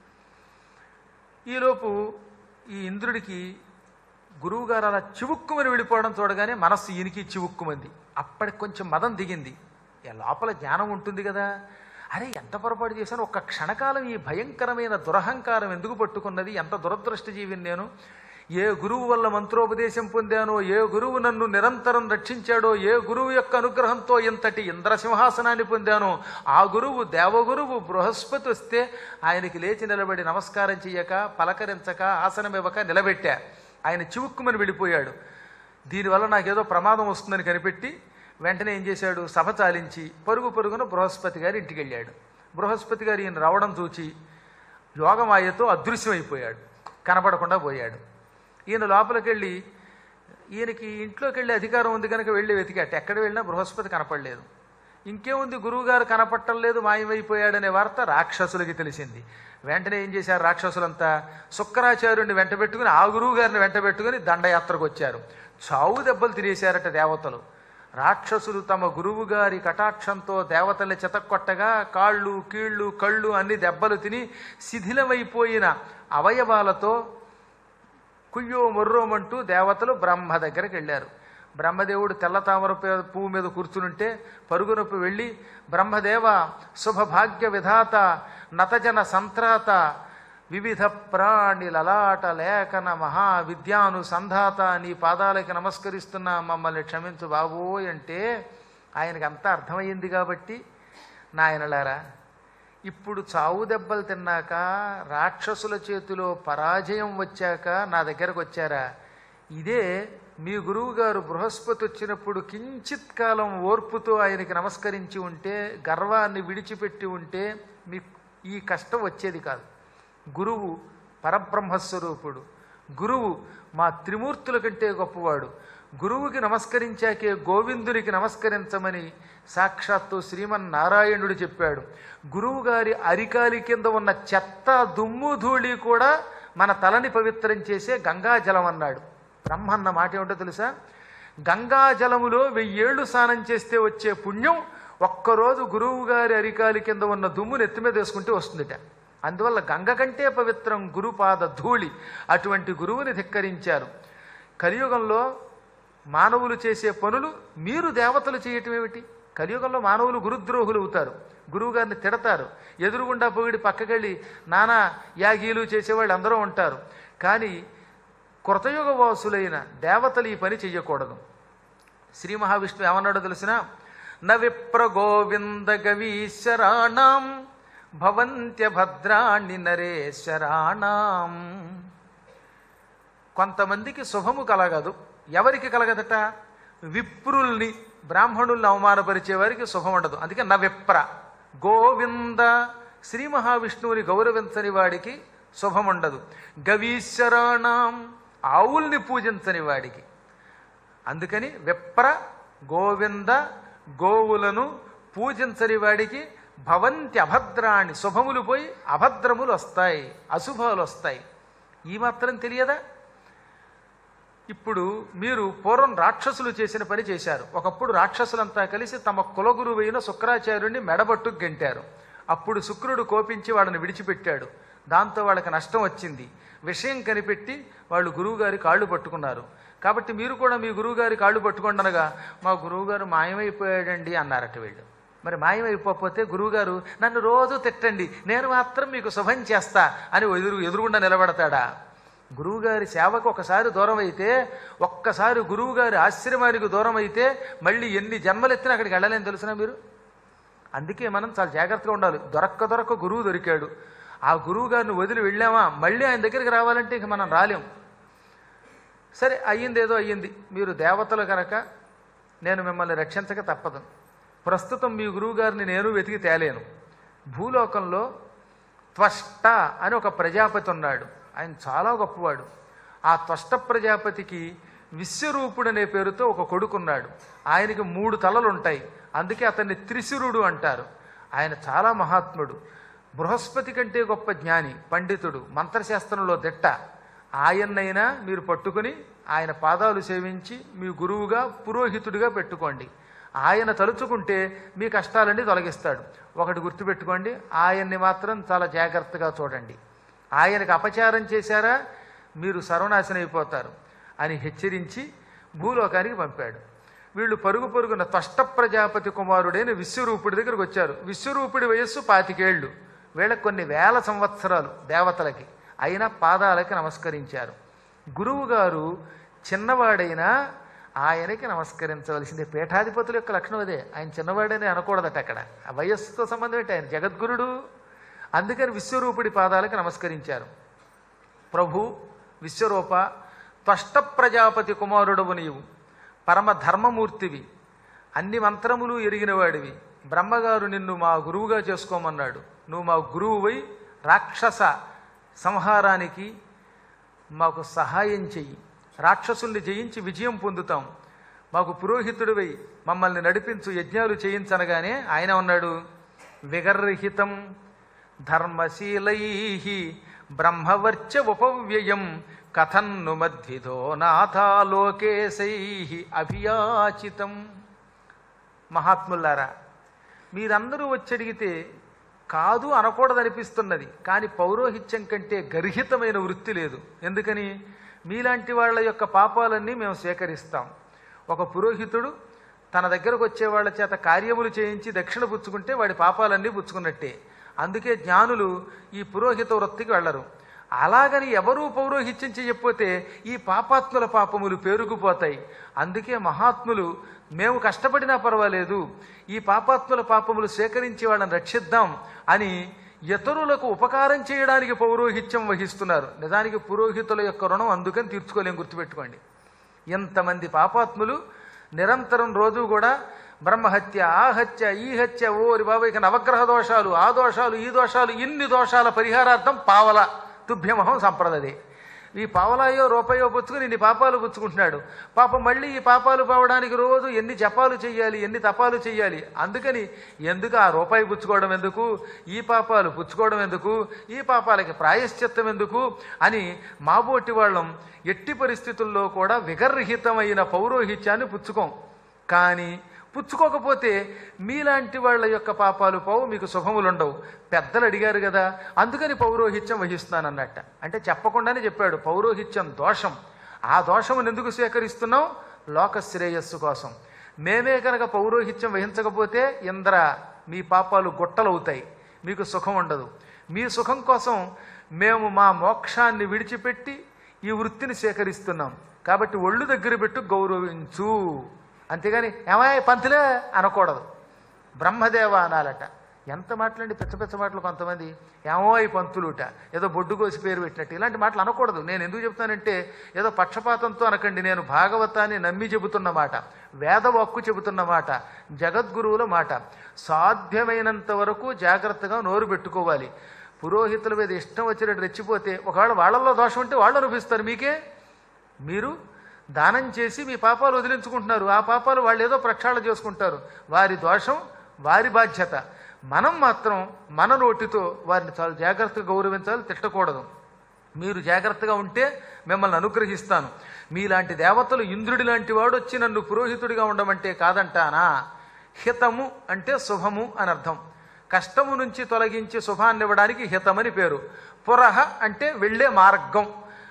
ఈలోపు ఈ ఇంద్రుడికి గురువుగారు అలా చివుక్కుమని వెళ్ళిపోవడం చూడగానే మనస్సు ఈయనకి చివుక్కుమంది అప్పటికి కొంచెం మదం దిగింది ఏ లోపల జ్ఞానం ఉంటుంది కదా అరే ఎంత పొరపాటు చేశాను ఒక్క క్షణకాలం ఈ భయంకరమైన దురహంకారం ఎందుకు పట్టుకున్నది ఎంత దురదృష్టజీవిని నేను ఏ గురువు వల్ల మంత్రోపదేశం పొందానో ఏ గురువు నన్ను నిరంతరం రక్షించాడో ఏ గురువు యొక్క అనుగ్రహంతో ఇంతటి ఇంద్రసింహాసనాన్ని పొందానో ఆ గురువు దేవగురువు బృహస్పతి వస్తే ఆయనకి లేచి నిలబడి నమస్కారం చెయ్యక పలకరించక ఆసనం ఇవ్వక నిలబెట్టా ఆయన చివుక్కుమని వెళ్ళిపోయాడు దీనివల్ల నాకేదో ప్రమాదం వస్తుందని కనిపెట్టి వెంటనే ఏం చేశాడు సభ చాలించి పరుగు పరుగున బృహస్పతి గారి ఇంటికి వెళ్ళాడు బృహస్పతి గారు ఈయన రావడం చూచి యోగమాయతో అదృశ్యమైపోయాడు కనపడకుండా పోయాడు ఈయన లోపలికి వెళ్ళి ఈయనకి ఇంట్లోకి వెళ్ళే అధికారం ఉంది కనుక వెళ్ళి వెతికాట ఎక్కడ వెళ్ళినా బృహస్పతి కనపడలేదు ఇంకేముంది గురువుగారు కనపట్టం లేదు మాయమైపోయాడనే వార్త రాక్షసులకి తెలిసింది వెంటనే ఏం చేశారు రాక్షసులంతా శుక్రాచార్యుడిని వెంట పెట్టుకుని ఆ గురువు గారిని వెంట పెట్టుకుని దండయాత్రకు వచ్చారు చావు దెబ్బలు తినేశారట దేవతలు రాక్షసులు తమ గురువు గారి కటాక్షంతో దేవతల్ని చెతక్కొట్టగా కాళ్ళు కీళ్ళు కళ్ళు అన్ని దెబ్బలు తిని శిథిలమైపోయిన అవయవాలతో కుయ్యో మొర్రోమంటూ దేవతలు బ్రహ్మ దగ్గరికి వెళ్ళారు బ్రహ్మదేవుడు తెల్ల తామర పే- పువ్వు మీద కూర్చునుంటే పరుగునొప్పి వెళ్ళి బ్రహ్మదేవ శుభభాగ్య విధాత నతజన సంత్రాత వివిధ ప్రాణి లలాట లేఖన మహా విద్యానుసంధాత నీ పాదాలకి నమస్కరిస్తున్నా మమ్మల్ని క్షమించు బాబోయ్ అంటే ఆయనకి అంతా అర్థమయ్యింది కాబట్టి నాయనలారా ఇప్పుడు చావు దెబ్బలు తిన్నాక రాక్షసుల చేతిలో పరాజయం వచ్చాక నా దగ్గరకు వచ్చారా ఇదే మీ గురువు గారు బృహస్పతి వచ్చినప్పుడు కించిత్ కాలం ఓర్పుతో ఆయనకి నమస్కరించి ఉంటే గర్వాన్ని విడిచిపెట్టి ఉంటే మీ ఈ కష్టం వచ్చేది కాదు గురువు పరబ్రహ్మస్వరూపుడు గురువు మా త్రిమూర్తుల కంటే గొప్పవాడు గురువుకి నమస్కరించాకే గోవిందునికి నమస్కరించమని సాక్షాత్తు శ్రీమన్నారాయణుడు చెప్పాడు గురువు గారి అరికాలి కింద ఉన్న చెత్త దుమ్ము ధూళి కూడా మన తలని పవిత్రం చేసే గంగాజలం అన్నాడు బ్రహ్మన్న మాట ఏమిటో తెలుసా గంగాజలములో వెయ్యేళ్లు స్నానం చేస్తే వచ్చే పుణ్యం ఒక్కరోజు గురువు గారి అరికాలి కింద ఉన్న దుమ్ము నెత్తి మీద వేసుకుంటే వస్తుందిట అందువల్ల గంగ కంటే పవిత్రం గురుపాద ధూళి అటువంటి గురువుని ధిక్కరించారు కలియుగంలో మానవులు చేసే పనులు మీరు దేవతలు చేయటం ఏమిటి కలియుగంలో మానవులు గురుద్రోహులు అవుతారు గురువుగారిని తిడతారు ఎదురుగుండా పొగిడి పక్కకెళ్ళి నానా యాగీలు చేసేవాళ్ళు అందరూ ఉంటారు కానీ కృతయుగ వాసులైన దేవతలు ఈ పని చెయ్యకూడదు శ్రీ మహావిష్ణువు ఏమన్నాడో తెలిసిన నవిప్ర గోవింద గవీశ్వరాణం భవంత్య భద్రాణి నరేశ్వరాణం కొంతమందికి శుభము కలగదు ఎవరికి కలగదట విప్రుల్ని బ్రాహ్మణుల్ని అవమానపరిచే వారికి శుభం ఉండదు అందుకే నవిప్ర గోవింద శ్రీ మహావిష్ణువుని గౌరవించని వాడికి శుభం ఉండదు గవీశ్వరాణం ఆవుల్ని పూజించని వాడికి అందుకని విప్ర గోవింద గోవులను పూజించని వాడికి భవంతి అభద్రాణి శుభములు పోయి అభద్రములు వస్తాయి అశుభాలు వస్తాయి ఈ మాత్రం తెలియదా ఇప్పుడు మీరు పూర్వం రాక్షసులు చేసిన పని చేశారు ఒకప్పుడు రాక్షసులంతా కలిసి తమ కులగురువైన శుక్రాచార్యుడిని మెడబట్టు గెంటారు అప్పుడు శుక్రుడు కోపించి వాళ్ళని విడిచిపెట్టాడు దాంతో వాళ్ళకి నష్టం వచ్చింది విషయం కనిపెట్టి వాళ్ళు గురువుగారి కాళ్ళు పట్టుకున్నారు కాబట్టి మీరు కూడా మీ గురువుగారి కాళ్ళు పట్టుకుండనగా మా గురువుగారు మాయమైపోయాడండి అన్నారట వీళ్ళు మరి మాయమైపోతే గురువుగారు నన్ను రోజు తిట్టండి నేను మాత్రం మీకు శుభం చేస్తా అని ఎదురు ఎదురుగుండా నిలబడతాడా గురువుగారి సేవకు ఒకసారి దూరం అయితే ఒక్కసారి గురువుగారి ఆశ్రమానికి దూరం అయితే మళ్ళీ ఎన్ని జన్మలెత్తినా అక్కడికి వెళ్ళలేని తెలిసిన మీరు అందుకే మనం చాలా జాగ్రత్తగా ఉండాలి దొరక్క దొరక్క గురువు దొరికాడు ఆ గురువు గారిని వదిలి వెళ్ళామా మళ్ళీ ఆయన దగ్గరికి రావాలంటే ఇక మనం రాలేం సరే అయ్యింది ఏదో అయ్యింది మీరు దేవతలు కనుక నేను మిమ్మల్ని రక్షించక తప్పదు ప్రస్తుతం మీ గురువుగారిని నేను వెతికి తేలేను భూలోకంలో త్వష్ట అని ఒక ప్రజాపతి ఉన్నాడు ఆయన చాలా గొప్పవాడు ఆ త్వష్ట ప్రజాపతికి విశ్వరూపుడు అనే పేరుతో ఒక కొడుకున్నాడు ఆయనకి మూడు తలలు ఉంటాయి అందుకే అతన్ని త్రిశురుడు అంటారు ఆయన చాలా మహాత్ముడు బృహస్పతి కంటే గొప్ప జ్ఞాని పండితుడు మంత్రశాస్త్రంలో దిట్ట ఆయన్నైనా మీరు పట్టుకుని ఆయన పాదాలు సేవించి మీ గురువుగా పురోహితుడిగా పెట్టుకోండి ఆయన తలుచుకుంటే మీ కష్టాలన్నీ తొలగిస్తాడు ఒకటి గుర్తుపెట్టుకోండి ఆయన్ని మాత్రం చాలా జాగ్రత్తగా చూడండి ఆయనకు అపచారం చేశారా మీరు సర్వనాశనం అయిపోతారు అని హెచ్చరించి భూలోకానికి పంపాడు వీళ్ళు పరుగు పరుగున త్వష్ట ప్రజాపతి కుమారుడైన విశ్వరూపుడి దగ్గరకు వచ్చారు విశ్వరూపుడి వయస్సు పాతికేళ్ళు వీళ్ళకి కొన్ని వేల సంవత్సరాలు దేవతలకి అయినా పాదాలకి నమస్కరించారు గురువుగారు చిన్నవాడైనా ఆయనకి నమస్కరించవలసిందే పీఠాధిపతుల యొక్క లక్షణం అదే ఆయన చిన్నవాడని అనకూడదట అక్కడ ఆ వయస్సుతో సంబంధం ఏంటి ఆయన జగద్గురుడు అందుకని విశ్వరూపుడి పాదాలకు నమస్కరించారు ప్రభు విశ్వరూప త్వష్ట ప్రజాపతి కుమారుడవు నీవు పరమ ధర్మమూర్తివి అన్ని మంత్రములు ఎరిగినవాడివి బ్రహ్మగారు నిన్ను మా గురువుగా చేసుకోమన్నాడు నువ్వు మా గురువువై రాక్షస సంహారానికి మాకు సహాయం చెయ్యి రాక్షసుల్ని జయించి విజయం పొందుతాం మాకు పురోహితుడివై మమ్మల్ని నడిపించు యజ్ఞాలు చేయించనగానే ఆయన ఉన్నాడు విగర్హితం ధర్మశీలై బ్రహ్మవర్చ ఉపవ్యయం కథన్ను మధ్విధో నాథాలోకేశై అభియాచితం మహాత్ములారా మీరందరూ వచ్చడిగితే కాదు అనకూడదనిపిస్తున్నది కానీ పౌరోహిత్యం కంటే గర్హితమైన వృత్తి లేదు ఎందుకని మీలాంటి వాళ్ళ యొక్క పాపాలన్నీ మేము స్వీకరిస్తాం ఒక పురోహితుడు తన దగ్గరకు వచ్చే వాళ్ళ చేత కార్యములు చేయించి దక్షిణ పుచ్చుకుంటే వాడి పాపాలన్నీ పుచ్చుకున్నట్టే అందుకే జ్ఞానులు ఈ పురోహిత వృత్తికి వెళ్ళరు అలాగని ఎవరూ పౌరోహిత్యం చేయకపోతే ఈ పాపాత్ముల పాపములు పేరుకుపోతాయి అందుకే మహాత్ములు మేము కష్టపడినా పర్వాలేదు ఈ పాపాత్ముల పాపములు స్వీకరించి వాళ్ళని రక్షిద్దాం అని ఇతరులకు ఉపకారం చేయడానికి పౌరోహిత్యం వహిస్తున్నారు నిజానికి పురోహితుల యొక్క రుణం అందుకని తీర్చుకోలేం గుర్తుపెట్టుకోండి ఎంతమంది పాపాత్ములు నిరంతరం రోజు కూడా బ్రహ్మహత్య ఆ హత్య ఈ హత్య ఓరి బాబు ఇక నవగ్రహ దోషాలు ఆ దోషాలు ఈ దోషాలు ఇన్ని దోషాల పరిహారార్థం పావల తుభ్యమహం సంప్రదదే ఈ పావలాయో రూపాయో పుచ్చుకుని ఇన్ని పాపాలు పుచ్చుకుంటున్నాడు పాపం మళ్ళీ ఈ పాపాలు పోవడానికి రోజు ఎన్ని జపాలు చేయాలి ఎన్ని తపాలు చేయాలి అందుకని ఎందుకు ఆ రూపాయి పుచ్చుకోవడం ఎందుకు ఈ పాపాలు పుచ్చుకోవడం ఎందుకు ఈ పాపాలకి ప్రాయశ్చిత్తం ఎందుకు అని మాబోటి వాళ్ళం ఎట్టి పరిస్థితుల్లో కూడా విగర్హితమైన పౌరోహిత్యాన్ని పుచ్చుకోం కానీ పుచ్చుకోకపోతే మీలాంటి వాళ్ళ యొక్క పాపాలు పోవు మీకు శుభములు ఉండవు పెద్దలు అడిగారు కదా అందుకని పౌరోహిత్యం వహిస్తున్నానన్నట్ట అంటే చెప్పకుండానే చెప్పాడు పౌరోహిత్యం దోషం ఆ దోషమును ఎందుకు స్వీకరిస్తున్నాం లోక శ్రేయస్సు కోసం మేమే కనుక పౌరోహిత్యం వహించకపోతే ఇంద్ర మీ పాపాలు గుట్టలవుతాయి మీకు సుఖం ఉండదు మీ సుఖం కోసం మేము మా మోక్షాన్ని విడిచిపెట్టి ఈ వృత్తిని స్వీకరిస్తున్నాం కాబట్టి ఒళ్ళు దగ్గర పెట్టు గౌరవించు అంతేగాని ఏమాయ్ పంతులే అనకూడదు బ్రహ్మదేవ అనాలట ఎంత మాటలండి పిచ్చ పిచ్చ మాటలు కొంతమంది ఏమో ఈ పంతులుట ఏదో బొడ్డు కోసి పేరు పెట్టినట్టు ఇలాంటి మాటలు అనకూడదు నేను ఎందుకు చెప్తానంటే ఏదో పక్షపాతంతో అనకండి నేను భాగవతాన్ని నమ్మి చెబుతున్న మాట వేదవాక్కు చెబుతున్న మాట జగద్గురువుల మాట సాధ్యమైనంత వరకు జాగ్రత్తగా నోరు పెట్టుకోవాలి పురోహితుల మీద ఇష్టం వచ్చినట్టు రెచ్చిపోతే ఒకవేళ వాళ్ళల్లో దోషం ఉంటే వాళ్ళు అనిపిస్తారు మీకే మీరు దానం చేసి మీ పాపాలు వదిలించుకుంటున్నారు ఆ పాపాలు వాళ్ళు ఏదో ప్రక్షాళన చేసుకుంటారు వారి దోషం వారి బాధ్యత మనం మాత్రం మన నోటితో వారిని చాలా జాగ్రత్తగా గౌరవించాలి తిట్టకూడదు మీరు జాగ్రత్తగా ఉంటే మిమ్మల్ని అనుగ్రహిస్తాను మీలాంటి దేవతలు ఇంద్రుడి లాంటి వాడు వచ్చి నన్ను పురోహితుడిగా ఉండమంటే కాదంటానా హితము అంటే శుభము అని అర్థం కష్టము నుంచి తొలగించి శుభాన్ని ఇవ్వడానికి హితమని పేరు పురహ అంటే వెళ్ళే మార్గం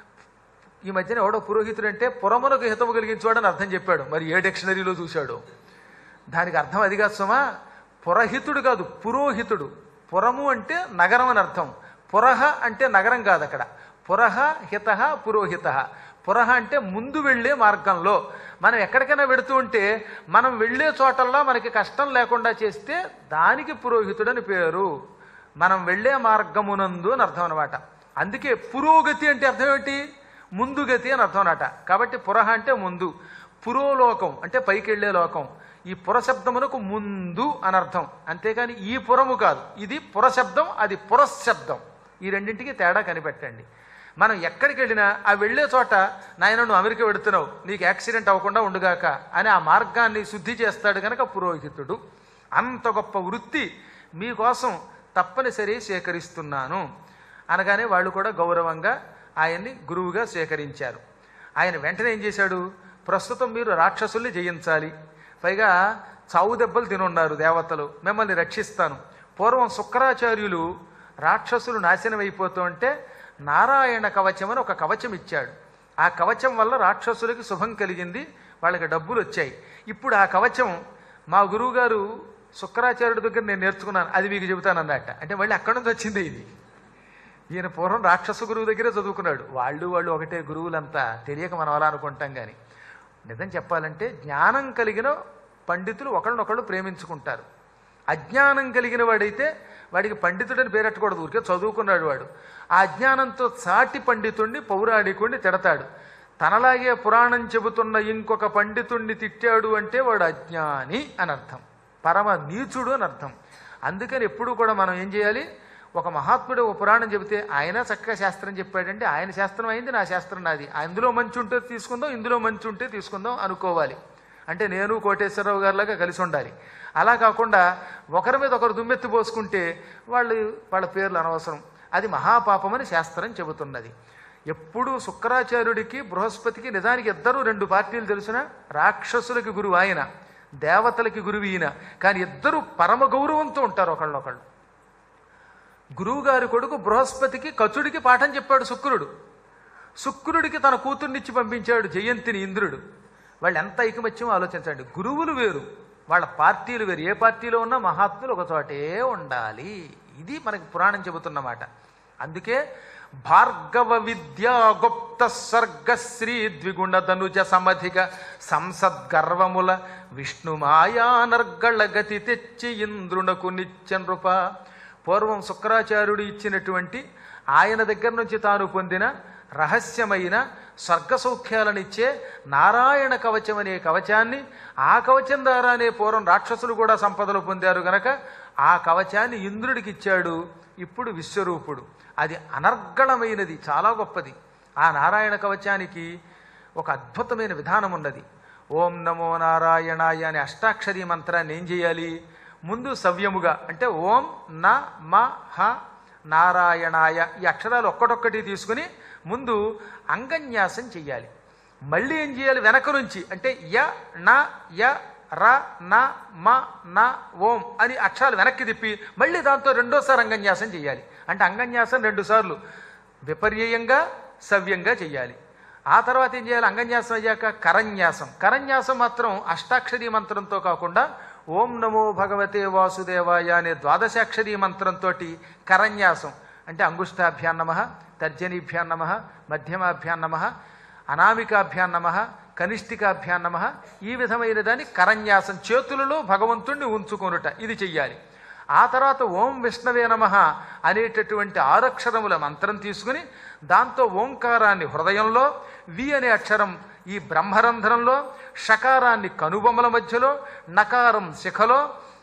ఈ మధ్యన ఎవడో పురోహితుడు అంటే పురమునకు హితము కలిగించేవాడని అర్థం చెప్పాడు మరి ఏ డిక్షనరీలో చూశాడు దానికి అర్థం అది కాదు సుమా పురహితుడు కాదు పురోహితుడు పురము అంటే నగరం అని అర్థం పురహ అంటే నగరం కాదు అక్కడ పురహ హిత పురోహిత పురహ అంటే ముందు వెళ్ళే మార్గంలో మనం ఎక్కడికైనా వెడుతూ ఉంటే మనం వెళ్ళే చోటల్లా మనకి కష్టం లేకుండా చేస్తే దానికి పురోహితుడని పేరు మనం వెళ్ళే మార్గమునందు అని అర్థం అనమాట అందుకే పురోగతి అంటే అర్థం ఏమిటి ముందుగతి అని అర్థం అనమాట కాబట్టి పురహ అంటే ముందు పురోలోకం అంటే పైకి వెళ్ళే లోకం ఈ పురశబ్దమునకు ముందు అని అర్థం అంతేగాని ఈ పురము కాదు ఇది పురశబ్దం అది పురశబ్దం ఈ రెండింటికి తేడా కనిపెట్టండి మనం ఎక్కడికి వెళ్ళినా ఆ వెళ్ళే చోట నాయన నువ్వు అమెరికా వెడుతున్నావు నీకు యాక్సిడెంట్ అవ్వకుండా ఉండుగాక అని ఆ మార్గాన్ని శుద్ధి చేస్తాడు కనుక పురోహితుడు అంత గొప్ప వృత్తి మీకోసం తప్పనిసరి స్వీకరిస్తున్నాను అనగానే వాళ్ళు కూడా గౌరవంగా ఆయన్ని గురువుగా స్వీకరించారు ఆయన వెంటనే ఏం చేశాడు ప్రస్తుతం మీరు రాక్షసుల్ని జయించాలి పైగా చావు దెబ్బలు తినున్నారు దేవతలు మిమ్మల్ని రక్షిస్తాను పూర్వం శుక్రాచార్యులు రాక్షసులు నాశనం అయిపోతూ ఉంటే నారాయణ కవచం అని ఒక కవచం ఇచ్చాడు ఆ కవచం వల్ల రాక్షసులకి శుభం కలిగింది వాళ్ళకి డబ్బులు వచ్చాయి ఇప్పుడు ఆ కవచం మా గురువుగారు శుక్రాచార్యుడి దగ్గర నేను నేర్చుకున్నాను అది మీకు చెబుతాను అన్నట్ట అంటే మళ్ళీ అక్కడి నుంచి వచ్చింది ఇది ఈయన పూర్వం రాక్షస గురువు దగ్గరే చదువుకున్నాడు వాళ్ళు వాళ్ళు ఒకటే గురువులంతా తెలియక మనం అలా అనుకుంటాం కానీ నిజం చెప్పాలంటే జ్ఞానం కలిగిన పండితులు ఒకళ్ళనొకళ్ళు ప్రేమించుకుంటారు అజ్ఞానం కలిగిన వాడైతే వాడికి పండితుడని పేరెట్టకూడదు ఊరికే చదువుకున్నాడు వాడు ఆ అజ్ఞానంతో సాటి పండితుణ్ణి పౌరాణికుణ్ణి తిడతాడు తనలాగే పురాణం చెబుతున్న ఇంకొక పండితుణ్ణి తిట్టాడు అంటే వాడు అజ్ఞాని అని అర్థం పరమ నీచుడు అని అర్థం అందుకని ఎప్పుడూ కూడా మనం ఏం చేయాలి ఒక మహాత్ముడు ఒక పురాణం చెబితే ఆయన చక్కగా శాస్త్రం చెప్పాడంటే ఆయన శాస్త్రం అయింది నా శాస్త్రం నాది అందులో మంచి ఉంటే తీసుకుందాం ఇందులో మంచి ఉంటే తీసుకుందాం అనుకోవాలి అంటే నేను కోటేశ్వరరావు గారిలాగా కలిసి ఉండాలి అలా కాకుండా ఒకరి మీద ఒకరు దుమ్మెత్తి పోసుకుంటే వాళ్ళు వాళ్ళ పేర్లు అనవసరం అది మహాపాపమని శాస్త్రం చెబుతున్నది ఎప్పుడు శుక్రాచార్యుడికి బృహస్పతికి నిజానికి ఇద్దరు రెండు పార్టీలు తెలిసిన రాక్షసులకి గురువు ఆయన దేవతలకి గురువు ఈయన కానీ ఇద్దరు పరమ గౌరవంతో ఉంటారు ఒకళ్ళొకళ్ళు గురువుగారి కొడుకు బృహస్పతికి కచుడికి పాఠం చెప్పాడు శుక్రుడు శుక్రుడికి తన కూతుర్నిచ్చి పంపించాడు జయంతిని ఇంద్రుడు వాళ్ళు ఎంత ఐకమత్యం ఆలోచించండి గురువులు వేరు వాళ్ళ పార్టీలు వేరు ఏ పార్టీలో ఉన్నా మహాత్ములు ఒక చోటే ఉండాలి ఇది మనకి పురాణం చెబుతున్నమాట అందుకే భార్గవ విద్యా గుప్త స్వర్గ శ్రీ ద్విగుణ ధనుజ సమధిక సంసద్గర్వముల విష్ణు మాయానర్గళ గతి తెచ్చి ఇంద్రునకు నిత్య నృప పూర్వం శుక్రాచార్యుడు ఇచ్చినటువంటి ఆయన దగ్గర నుంచి తాను పొందిన రహస్యమైన స్వర్గ సౌఖ్యాలనిచ్చే నారాయణ కవచం అనే కవచాన్ని ఆ కవచం ద్వారానే పూర్వం రాక్షసులు కూడా సంపదలు పొందారు గనక ఆ కవచాన్ని ఇంద్రుడికి ఇచ్చాడు ఇప్పుడు విశ్వరూపుడు అది అనర్గళమైనది చాలా గొప్పది ఆ నారాయణ కవచానికి ఒక అద్భుతమైన విధానం ఉన్నది ఓం నమో నారాయణాయ అనే అష్టాక్షరీ మంత్రాన్ని ఏం చేయాలి ముందు సవ్యముగా అంటే ఓం న మ హ నారాయణాయ ఈ అక్షరాలు ఒక్కటొక్కటి తీసుకుని ముందు అంగన్యాసం చెయ్యాలి మళ్ళీ ఏం చేయాలి వెనక నుంచి అంటే య న య ర న మ న ఓం అని అక్షరాలు వెనక్కి తిప్పి మళ్ళీ దాంతో రెండోసారి అంగన్యాసం చేయాలి అంటే అంగన్యాసం రెండు సార్లు విపర్యయంగా సవ్యంగా చెయ్యాలి ఆ తర్వాత ఏం చేయాలి అంగన్యాసం అయ్యాక కరన్యాసం కరన్యాసం మాత్రం అష్టాక్షరీ మంత్రంతో కాకుండా ఓం నమో భగవతే వాసుదేవాయ అనే ద్వాదశాక్షరీ మంత్రంతో కరన్యాసం అంటే అంగుష్టాభ్యాం నమ తర్జనీభ్యాం నమ మధ్యమాభ్యాం నమ అనామికాభ్యాం నమ కనిష్ఠికాభ్యాం నమ ఈ విధమైన దాన్ని కరన్యాసం చేతులలో భగవంతుణ్ణి ఉంచుకొనుట ఇది చెయ్యాలి ఆ తర్వాత ఓం విష్ణవే నమ అనేటటువంటి ఆరక్షరముల మంత్రం తీసుకుని దాంతో ఓంకారాన్ని హృదయంలో వి అనే అక్షరం ఈ బ్రహ్మరంధ్రంలో షకారాన్ని కనుబొమ్మల మధ్యలో నకారం శిఖలో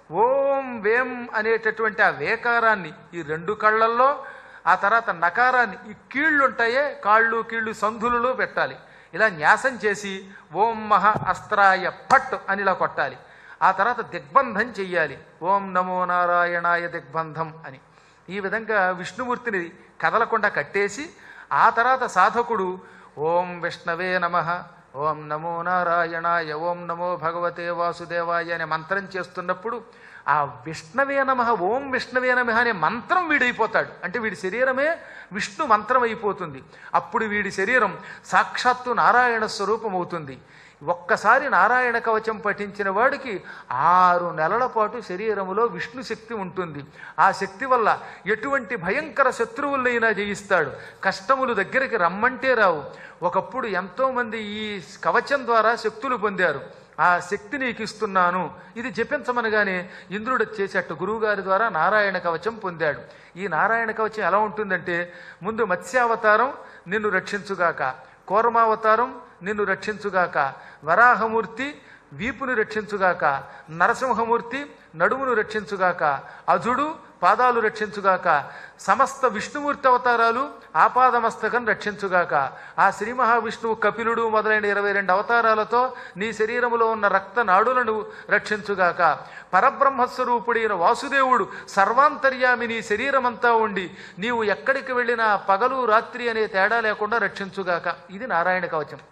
ఓం వేం అనేటటువంటి ఆ వేకారాన్ని ఈ రెండు కళ్ళల్లో ఆ తర్వాత నకారాన్ని ఈ కీళ్ళు ఉంటాయే కాళ్ళు కీళ్ళు సంధులలో పెట్టాలి ఇలా న్యాసం చేసి ఓం మహ అస్త్రాయ పట్ అని ఇలా కొట్టాలి ఆ తర్వాత దిగ్బంధం చెయ్యాలి ఓం నమో నారాయణాయ దిగ్బంధం అని ఈ విధంగా విష్ణుమూర్తిని కదలకుండా కట్టేసి ఆ తర్వాత సాధకుడు ఓం విష్ణవే నమ ఓం నమో నారాయణాయ ఓం నమో భగవతే వాసుదేవాయ అనే మంత్రం చేస్తున్నప్పుడు ఆ విష్ణవే నమ ఓం విష్ణవే నమ అనే మంత్రం వీడైపోతాడు అంటే వీడి శరీరమే విష్ణు మంత్రం అయిపోతుంది అప్పుడు వీడి శరీరం సాక్షాత్తు నారాయణ స్వరూపం అవుతుంది ఒక్కసారి నారాయణ కవచం పఠించిన వాడికి ఆరు నెలల పాటు శరీరములో విష్ణు శక్తి ఉంటుంది ఆ శక్తి వల్ల ఎటువంటి భయంకర శత్రువులైనా జయిస్తాడు కష్టములు దగ్గరికి రమ్మంటే రావు ఒకప్పుడు ఎంతోమంది ఈ కవచం ద్వారా శక్తులు పొందారు ఆ శక్తి నీకు ఇస్తున్నాను ఇది జపించమనగానే ఇంద్రుడు చేసేట్టు గురువుగారి ద్వారా నారాయణ కవచం పొందాడు ఈ నారాయణ కవచం ఎలా ఉంటుందంటే ముందు మత్స్యావతారం నిన్ను రక్షించుగాక కూర్మావతారం నిన్ను రక్షించుగాక వరాహమూర్తి వీపును రక్షించుగాక నరసింహమూర్తి నడుమును రక్షించుగాక అజుడు పాదాలు రక్షించుగాక సమస్త విష్ణుమూర్తి అవతారాలు ఆపాదమస్తకం రక్షించుగాక ఆ శ్రీ మహావిష్ణువు కపిలుడు మొదలైన ఇరవై రెండు అవతారాలతో నీ శరీరములో ఉన్న రక్త నాడులను రక్షించుగాక పరబ్రహ్మస్వరూపుడైన వాసుదేవుడు సర్వాంతర్యామి నీ శరీరమంతా ఉండి నీవు ఎక్కడికి వెళ్ళినా పగలు రాత్రి అనే తేడా లేకుండా రక్షించుగాక ఇది నారాయణ కవచం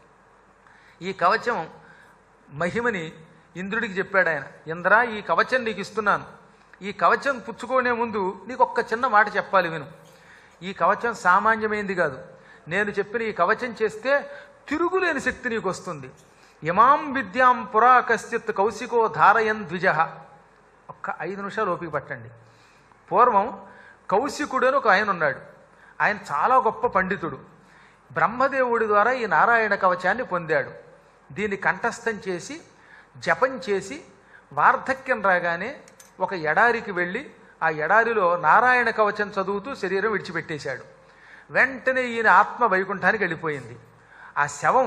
ఈ కవచం మహిమని ఇంద్రుడికి చెప్పాడు ఆయన ఇంద్ర ఈ కవచం నీకు ఇస్తున్నాను ఈ కవచం పుచ్చుకునే ముందు నీకు ఒక్క చిన్న మాట చెప్పాలి విను ఈ కవచం సామాన్యమైంది కాదు నేను చెప్పిన ఈ కవచం చేస్తే తిరుగులేని శక్తి నీకు వస్తుంది ఇమాం విద్యాం పురా కశ్చిత్ కౌశికో ధారయన్ ద్విజ ఒక్క ఐదు నిమిషాలు ఓపిక పట్టండి పూర్వం కౌశికుడు అని ఒక ఆయన ఉన్నాడు ఆయన చాలా గొప్ప పండితుడు బ్రహ్మదేవుడి ద్వారా ఈ నారాయణ కవచాన్ని పొందాడు దీన్ని కంఠస్థం చేసి జపం చేసి వార్ధక్యం రాగానే ఒక ఎడారికి వెళ్ళి ఆ ఎడారిలో నారాయణ కవచం చదువుతూ శరీరం విడిచిపెట్టేశాడు వెంటనే ఈయన ఆత్మ వైకుంఠానికి వెళ్ళిపోయింది ఆ శవం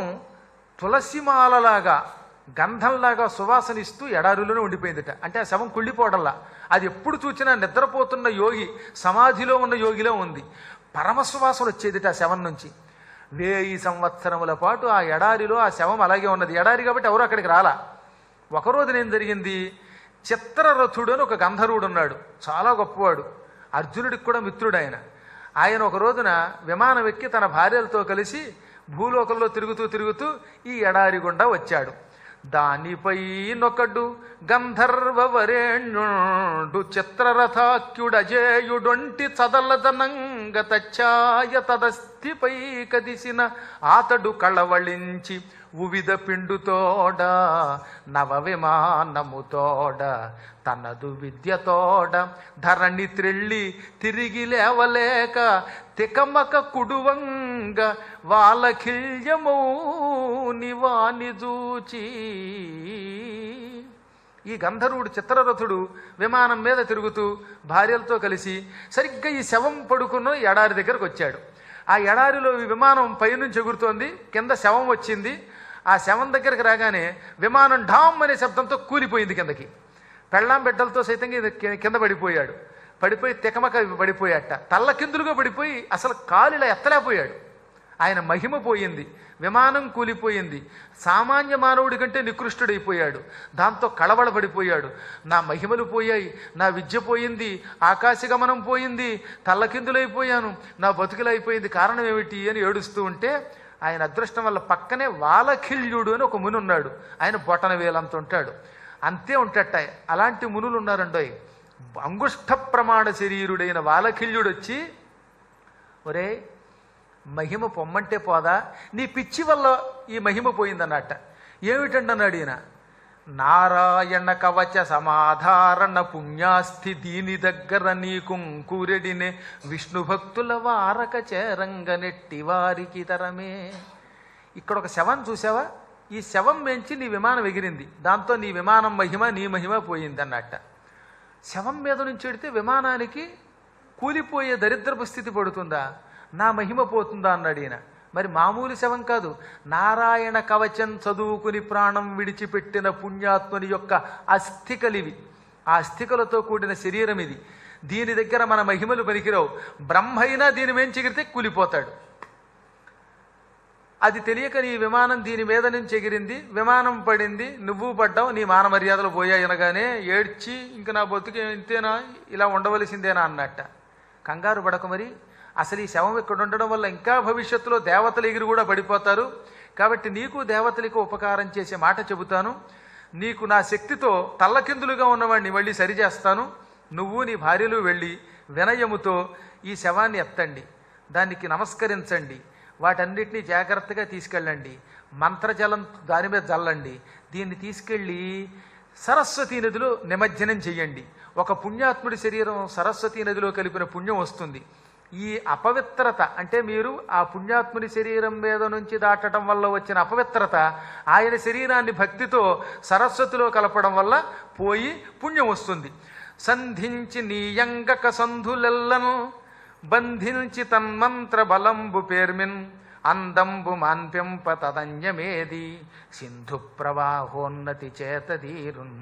తులసిమాలలాగా గంధంలాగా సువాసనిస్తూ ఎడారిలోనే ఉండిపోయిందిట అంటే ఆ శవం కుళ్ళిపోవడంలా అది ఎప్పుడు చూసినా నిద్రపోతున్న యోగి సమాధిలో ఉన్న యోగిలో ఉంది పరమసువాసన వచ్చేదిట ఆ శవం నుంచి వేయి సంవత్సరముల పాటు ఆ ఎడారిలో ఆ శవం అలాగే ఉన్నది ఎడారి కాబట్టి ఎవరు అక్కడికి రాలా ఒకరోజున ఏం జరిగింది చిత్రరథుడు అని ఒక గంధర్వుడు ఉన్నాడు చాలా గొప్పవాడు అర్జునుడికి కూడా మిత్రుడు ఆయన ఆయన ఒక రోజున విమానం ఎక్కి తన భార్యలతో కలిసి భూలోకంలో తిరుగుతూ తిరుగుతూ ఈ ఎడారి గుండా వచ్చాడు దానిపై నొకడు గంధర్వ వరేణ్యుడు చిత్రరథాక్యుడజేయుడొంటి చదలదనంగ తచ్చాయ తదస్థిపై కదిసిన ఆతడు కళవళించి ఉవిద పిండుతోడ నవ విమానముతోడ తనదు విద్యతోడ ధరణి త్రెళ్ళి తిరిగి లేవలేక తికమక కుడువంగ వాలఖిల్యమౌ నివాని జూచి ఈ గంధర్వుడు చిత్రరథుడు విమానం మీద తిరుగుతూ భార్యలతో కలిసి సరిగ్గా ఈ శవం పడుకున్న ఎడారి దగ్గరకు వచ్చాడు ఆ ఎడారిలో ఈ విమానం పైనుంచి ఎగురుతోంది కింద శవం వచ్చింది ఆ శవం దగ్గరికి రాగానే విమానం ఢామ్ అనే శబ్దంతో కూలిపోయింది కిందకి పెళ్ళాం బిడ్డలతో సైతంగా ఇది కి- కింద పడిపోయాడు పడిపోయి తికమక పడిపోయాట తల్లకిందులుగా పడిపోయి అసలు కాలు ఇలా ఎత్తలేకపోయాడు ఆయన మహిమ పోయింది విమానం కూలిపోయింది సామాన్య మానవుడి కంటే నికృష్టుడైపోయాడు దాంతో కళవళపడిపోయాడు నా మహిమలు పోయాయి నా విద్య పోయింది ఆకాశగమనం పోయింది తల్లకిందులైపోయాను నా బతుకులైపోయింది కారణం ఏమిటి అని ఏడుస్తూ ఉంటే ఆయన అదృష్టం వల్ల పక్కనే వాలఖిల్యుడు అని ఒక ముని ఉన్నాడు ఆయన బొటన వేలంత ఉంటాడు అంతే ఉంటట అలాంటి మునులు ఉన్నారండోయ్ అంగుష్ట ప్రమాణ శరీరుడైన వాలఖిల్యుడు వచ్చి ఒరే మహిమ పొమ్మంటే పోదా నీ పిచ్చి వల్ల ఈ మహిమ పోయిందన్నట్ట ఏమిటండి అన్నాడు ఈయన నారాయణ కవచ సమాధారణ పుణ్యాస్థి దీని దగ్గర నీకుంకురెడినే విష్ణు భక్తుల వారక చేరంగ నెట్టి వారికి తరమే ఇక్కడ ఒక శవం చూసావా ఈ శవం మెంచి నీ విమానం ఎగిరింది దాంతో నీ విమానం మహిమ నీ మహిమ పోయింది అన్నట్ట శవం మీద నుంచి ఎడితే విమానానికి కూలిపోయే దరిద్రపు స్థితి పడుతుందా నా మహిమ పోతుందా అన్నాడు ఈయన మరి మామూలు శవం కాదు నారాయణ కవచం చదువుకుని ప్రాణం విడిచిపెట్టిన పుణ్యాత్ముని యొక్క అస్థికలివి ఆ అస్థికలతో కూడిన శరీరం ఇది దీని దగ్గర మన మహిమలు పనికిరావు బ్రహ్మ అయినా దీని మేంచెగిరితే కూలిపోతాడు అది తెలియక నీ విమానం దీని మీద నుంచి ఎగిరింది విమానం పడింది నువ్వు పడ్డావు నీ మాన మర్యాదలు పోయాయి అనగానే ఏడ్చి ఇంక నా బతుకు ఇంతేనా ఇలా ఉండవలసిందేనా అన్నట్ట కంగారు పడక మరి అసలు ఈ శవం ఇక్కడ ఉండడం వల్ల ఇంకా భవిష్యత్తులో దేవతలు ఎగిరి కూడా పడిపోతారు కాబట్టి నీకు దేవతలకు ఉపకారం చేసే మాట చెబుతాను నీకు నా శక్తితో తల్లకిందులుగా ఉన్నవాడిని మళ్ళీ సరిచేస్తాను నువ్వు నీ భార్యలు వెళ్ళి వినయముతో ఈ శవాన్ని ఎత్తండి దానికి నమస్కరించండి వాటన్నిటినీ జాగ్రత్తగా తీసుకెళ్ళండి మంత్రజలం దాని మీద జల్లండి దీన్ని తీసుకెళ్ళి సరస్వతీ నదిలో నిమజ్జనం చెయ్యండి ఒక పుణ్యాత్ముడి శరీరం సరస్వతీ నదిలో కలిపిన పుణ్యం వస్తుంది ఈ అపవిత్రత అంటే మీరు ఆ పుణ్యాత్ముని శరీరం మీద నుంచి దాటడం వల్ల వచ్చిన అపవిత్రత ఆయన శరీరాన్ని భక్తితో సరస్వతిలో కలపడం వల్ల పోయి పుణ్యం వస్తుంది సంధించి నీయంగక సంధులెల్లను బంధించి తన్మంత్ర బలంబు పేర్మిన్ అందంబు మాన్ప్యంప తదన్యమేది సింధు ప్రవాహోన్నతి చేతదీరున్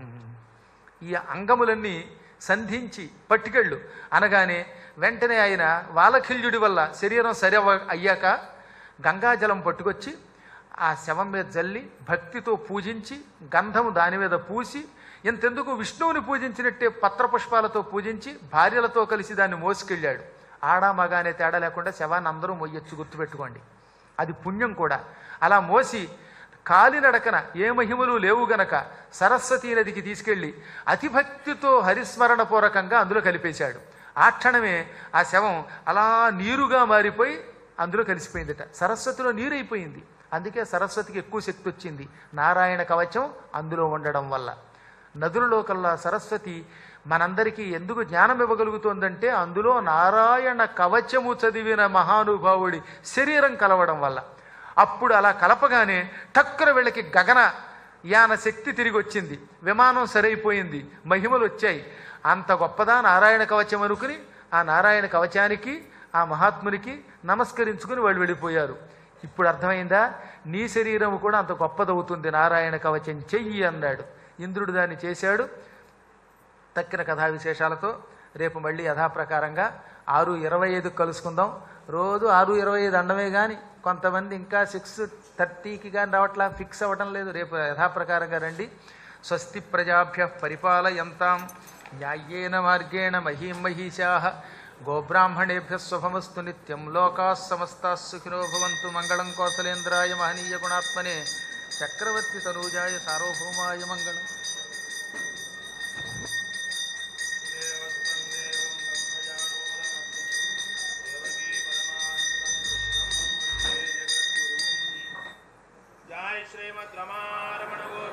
ఈ అంగములన్నీ సంధించి పట్టుకెళ్ళు అనగానే వెంటనే ఆయన వాలఖిల్యుడి వల్ల శరీరం సరి అవ్వ- అయ్యాక గంగాజలం పట్టుకొచ్చి ఆ శవం మీద జల్లి భక్తితో పూజించి గంధము దాని మీద పూసి ఇంతెందుకు విష్ణువుని పూజించినట్టే పత్రపుష్పాలతో పూజించి భార్యలతో కలిసి దాన్ని మోసుకెళ్ళాడు ఆడా మగ అనే తేడా లేకుండా శవాన్ని అందరూ మొయ్యొచ్చు గుర్తుపెట్టుకోండి అది పుణ్యం కూడా అలా మోసి కాలినడకన ఏ మహిమలు లేవు గనక సరస్వతీ నదికి తీసుకెళ్లి అతిభక్తితో హరిస్మరణ పూర్వకంగా అందులో కలిపేశాడు ఆ క్షణమే ఆ శవం అలా నీరుగా మారిపోయి అందులో కలిసిపోయిందట సరస్వతిలో నీరైపోయింది అందుకే సరస్వతికి ఎక్కువ శక్తి వచ్చింది నారాయణ కవచం అందులో ఉండడం వల్ల నదులలో కల్లా సరస్వతి మనందరికీ ఎందుకు జ్ఞానం ఇవ్వగలుగుతోందంటే అందులో నారాయణ కవచము చదివిన మహానుభావుడి శరీరం కలవడం వల్ల అప్పుడు అలా కలపగానే టక్కున వీళ్ళకి గగన యాన శక్తి తిరిగి వచ్చింది విమానం సరైపోయింది మహిమలు వచ్చాయి అంత గొప్పదా నారాయణ కవచం అనుకుని ఆ నారాయణ కవచానికి ఆ మహాత్మునికి నమస్కరించుకుని వాళ్ళు వెళ్ళిపోయారు ఇప్పుడు అర్థమైందా నీ శరీరం కూడా అంత గొప్పదవుతుంది నారాయణ కవచం చెయ్యి అన్నాడు ఇంద్రుడు దాన్ని చేశాడు తక్కిన కథా విశేషాలతో రేపు మళ్ళీ యథాప్రకారంగా ఆరు ఇరవై ఐదు కలుసుకుందాం రోజు ఆరు ఇరవై ఐదు అండమే కానీ కొంతమంది ఇంకా సిక్స్ థర్టీకి కానీ రావట్లా ఫిక్స్ అవ్వటం లేదు రేపు యథాప్రకారంగా రండి స్వస్తి ప్రజాభ్య పరిపాలయంతాం న్యాయేన మార్గేణ మహీం మహిషా గోబ్రాహ్మణేభ్య శుభమస్తు నిత్యం లోకా సమస్తా సుఖినో భవంతు మంగళం కోసలేంద్రాయ మహనీయ గుణాత్మనే చక్రవర్తి తనూజాయ సార్వభౌమాయ మంగళం जय श्रीमद् रमारमण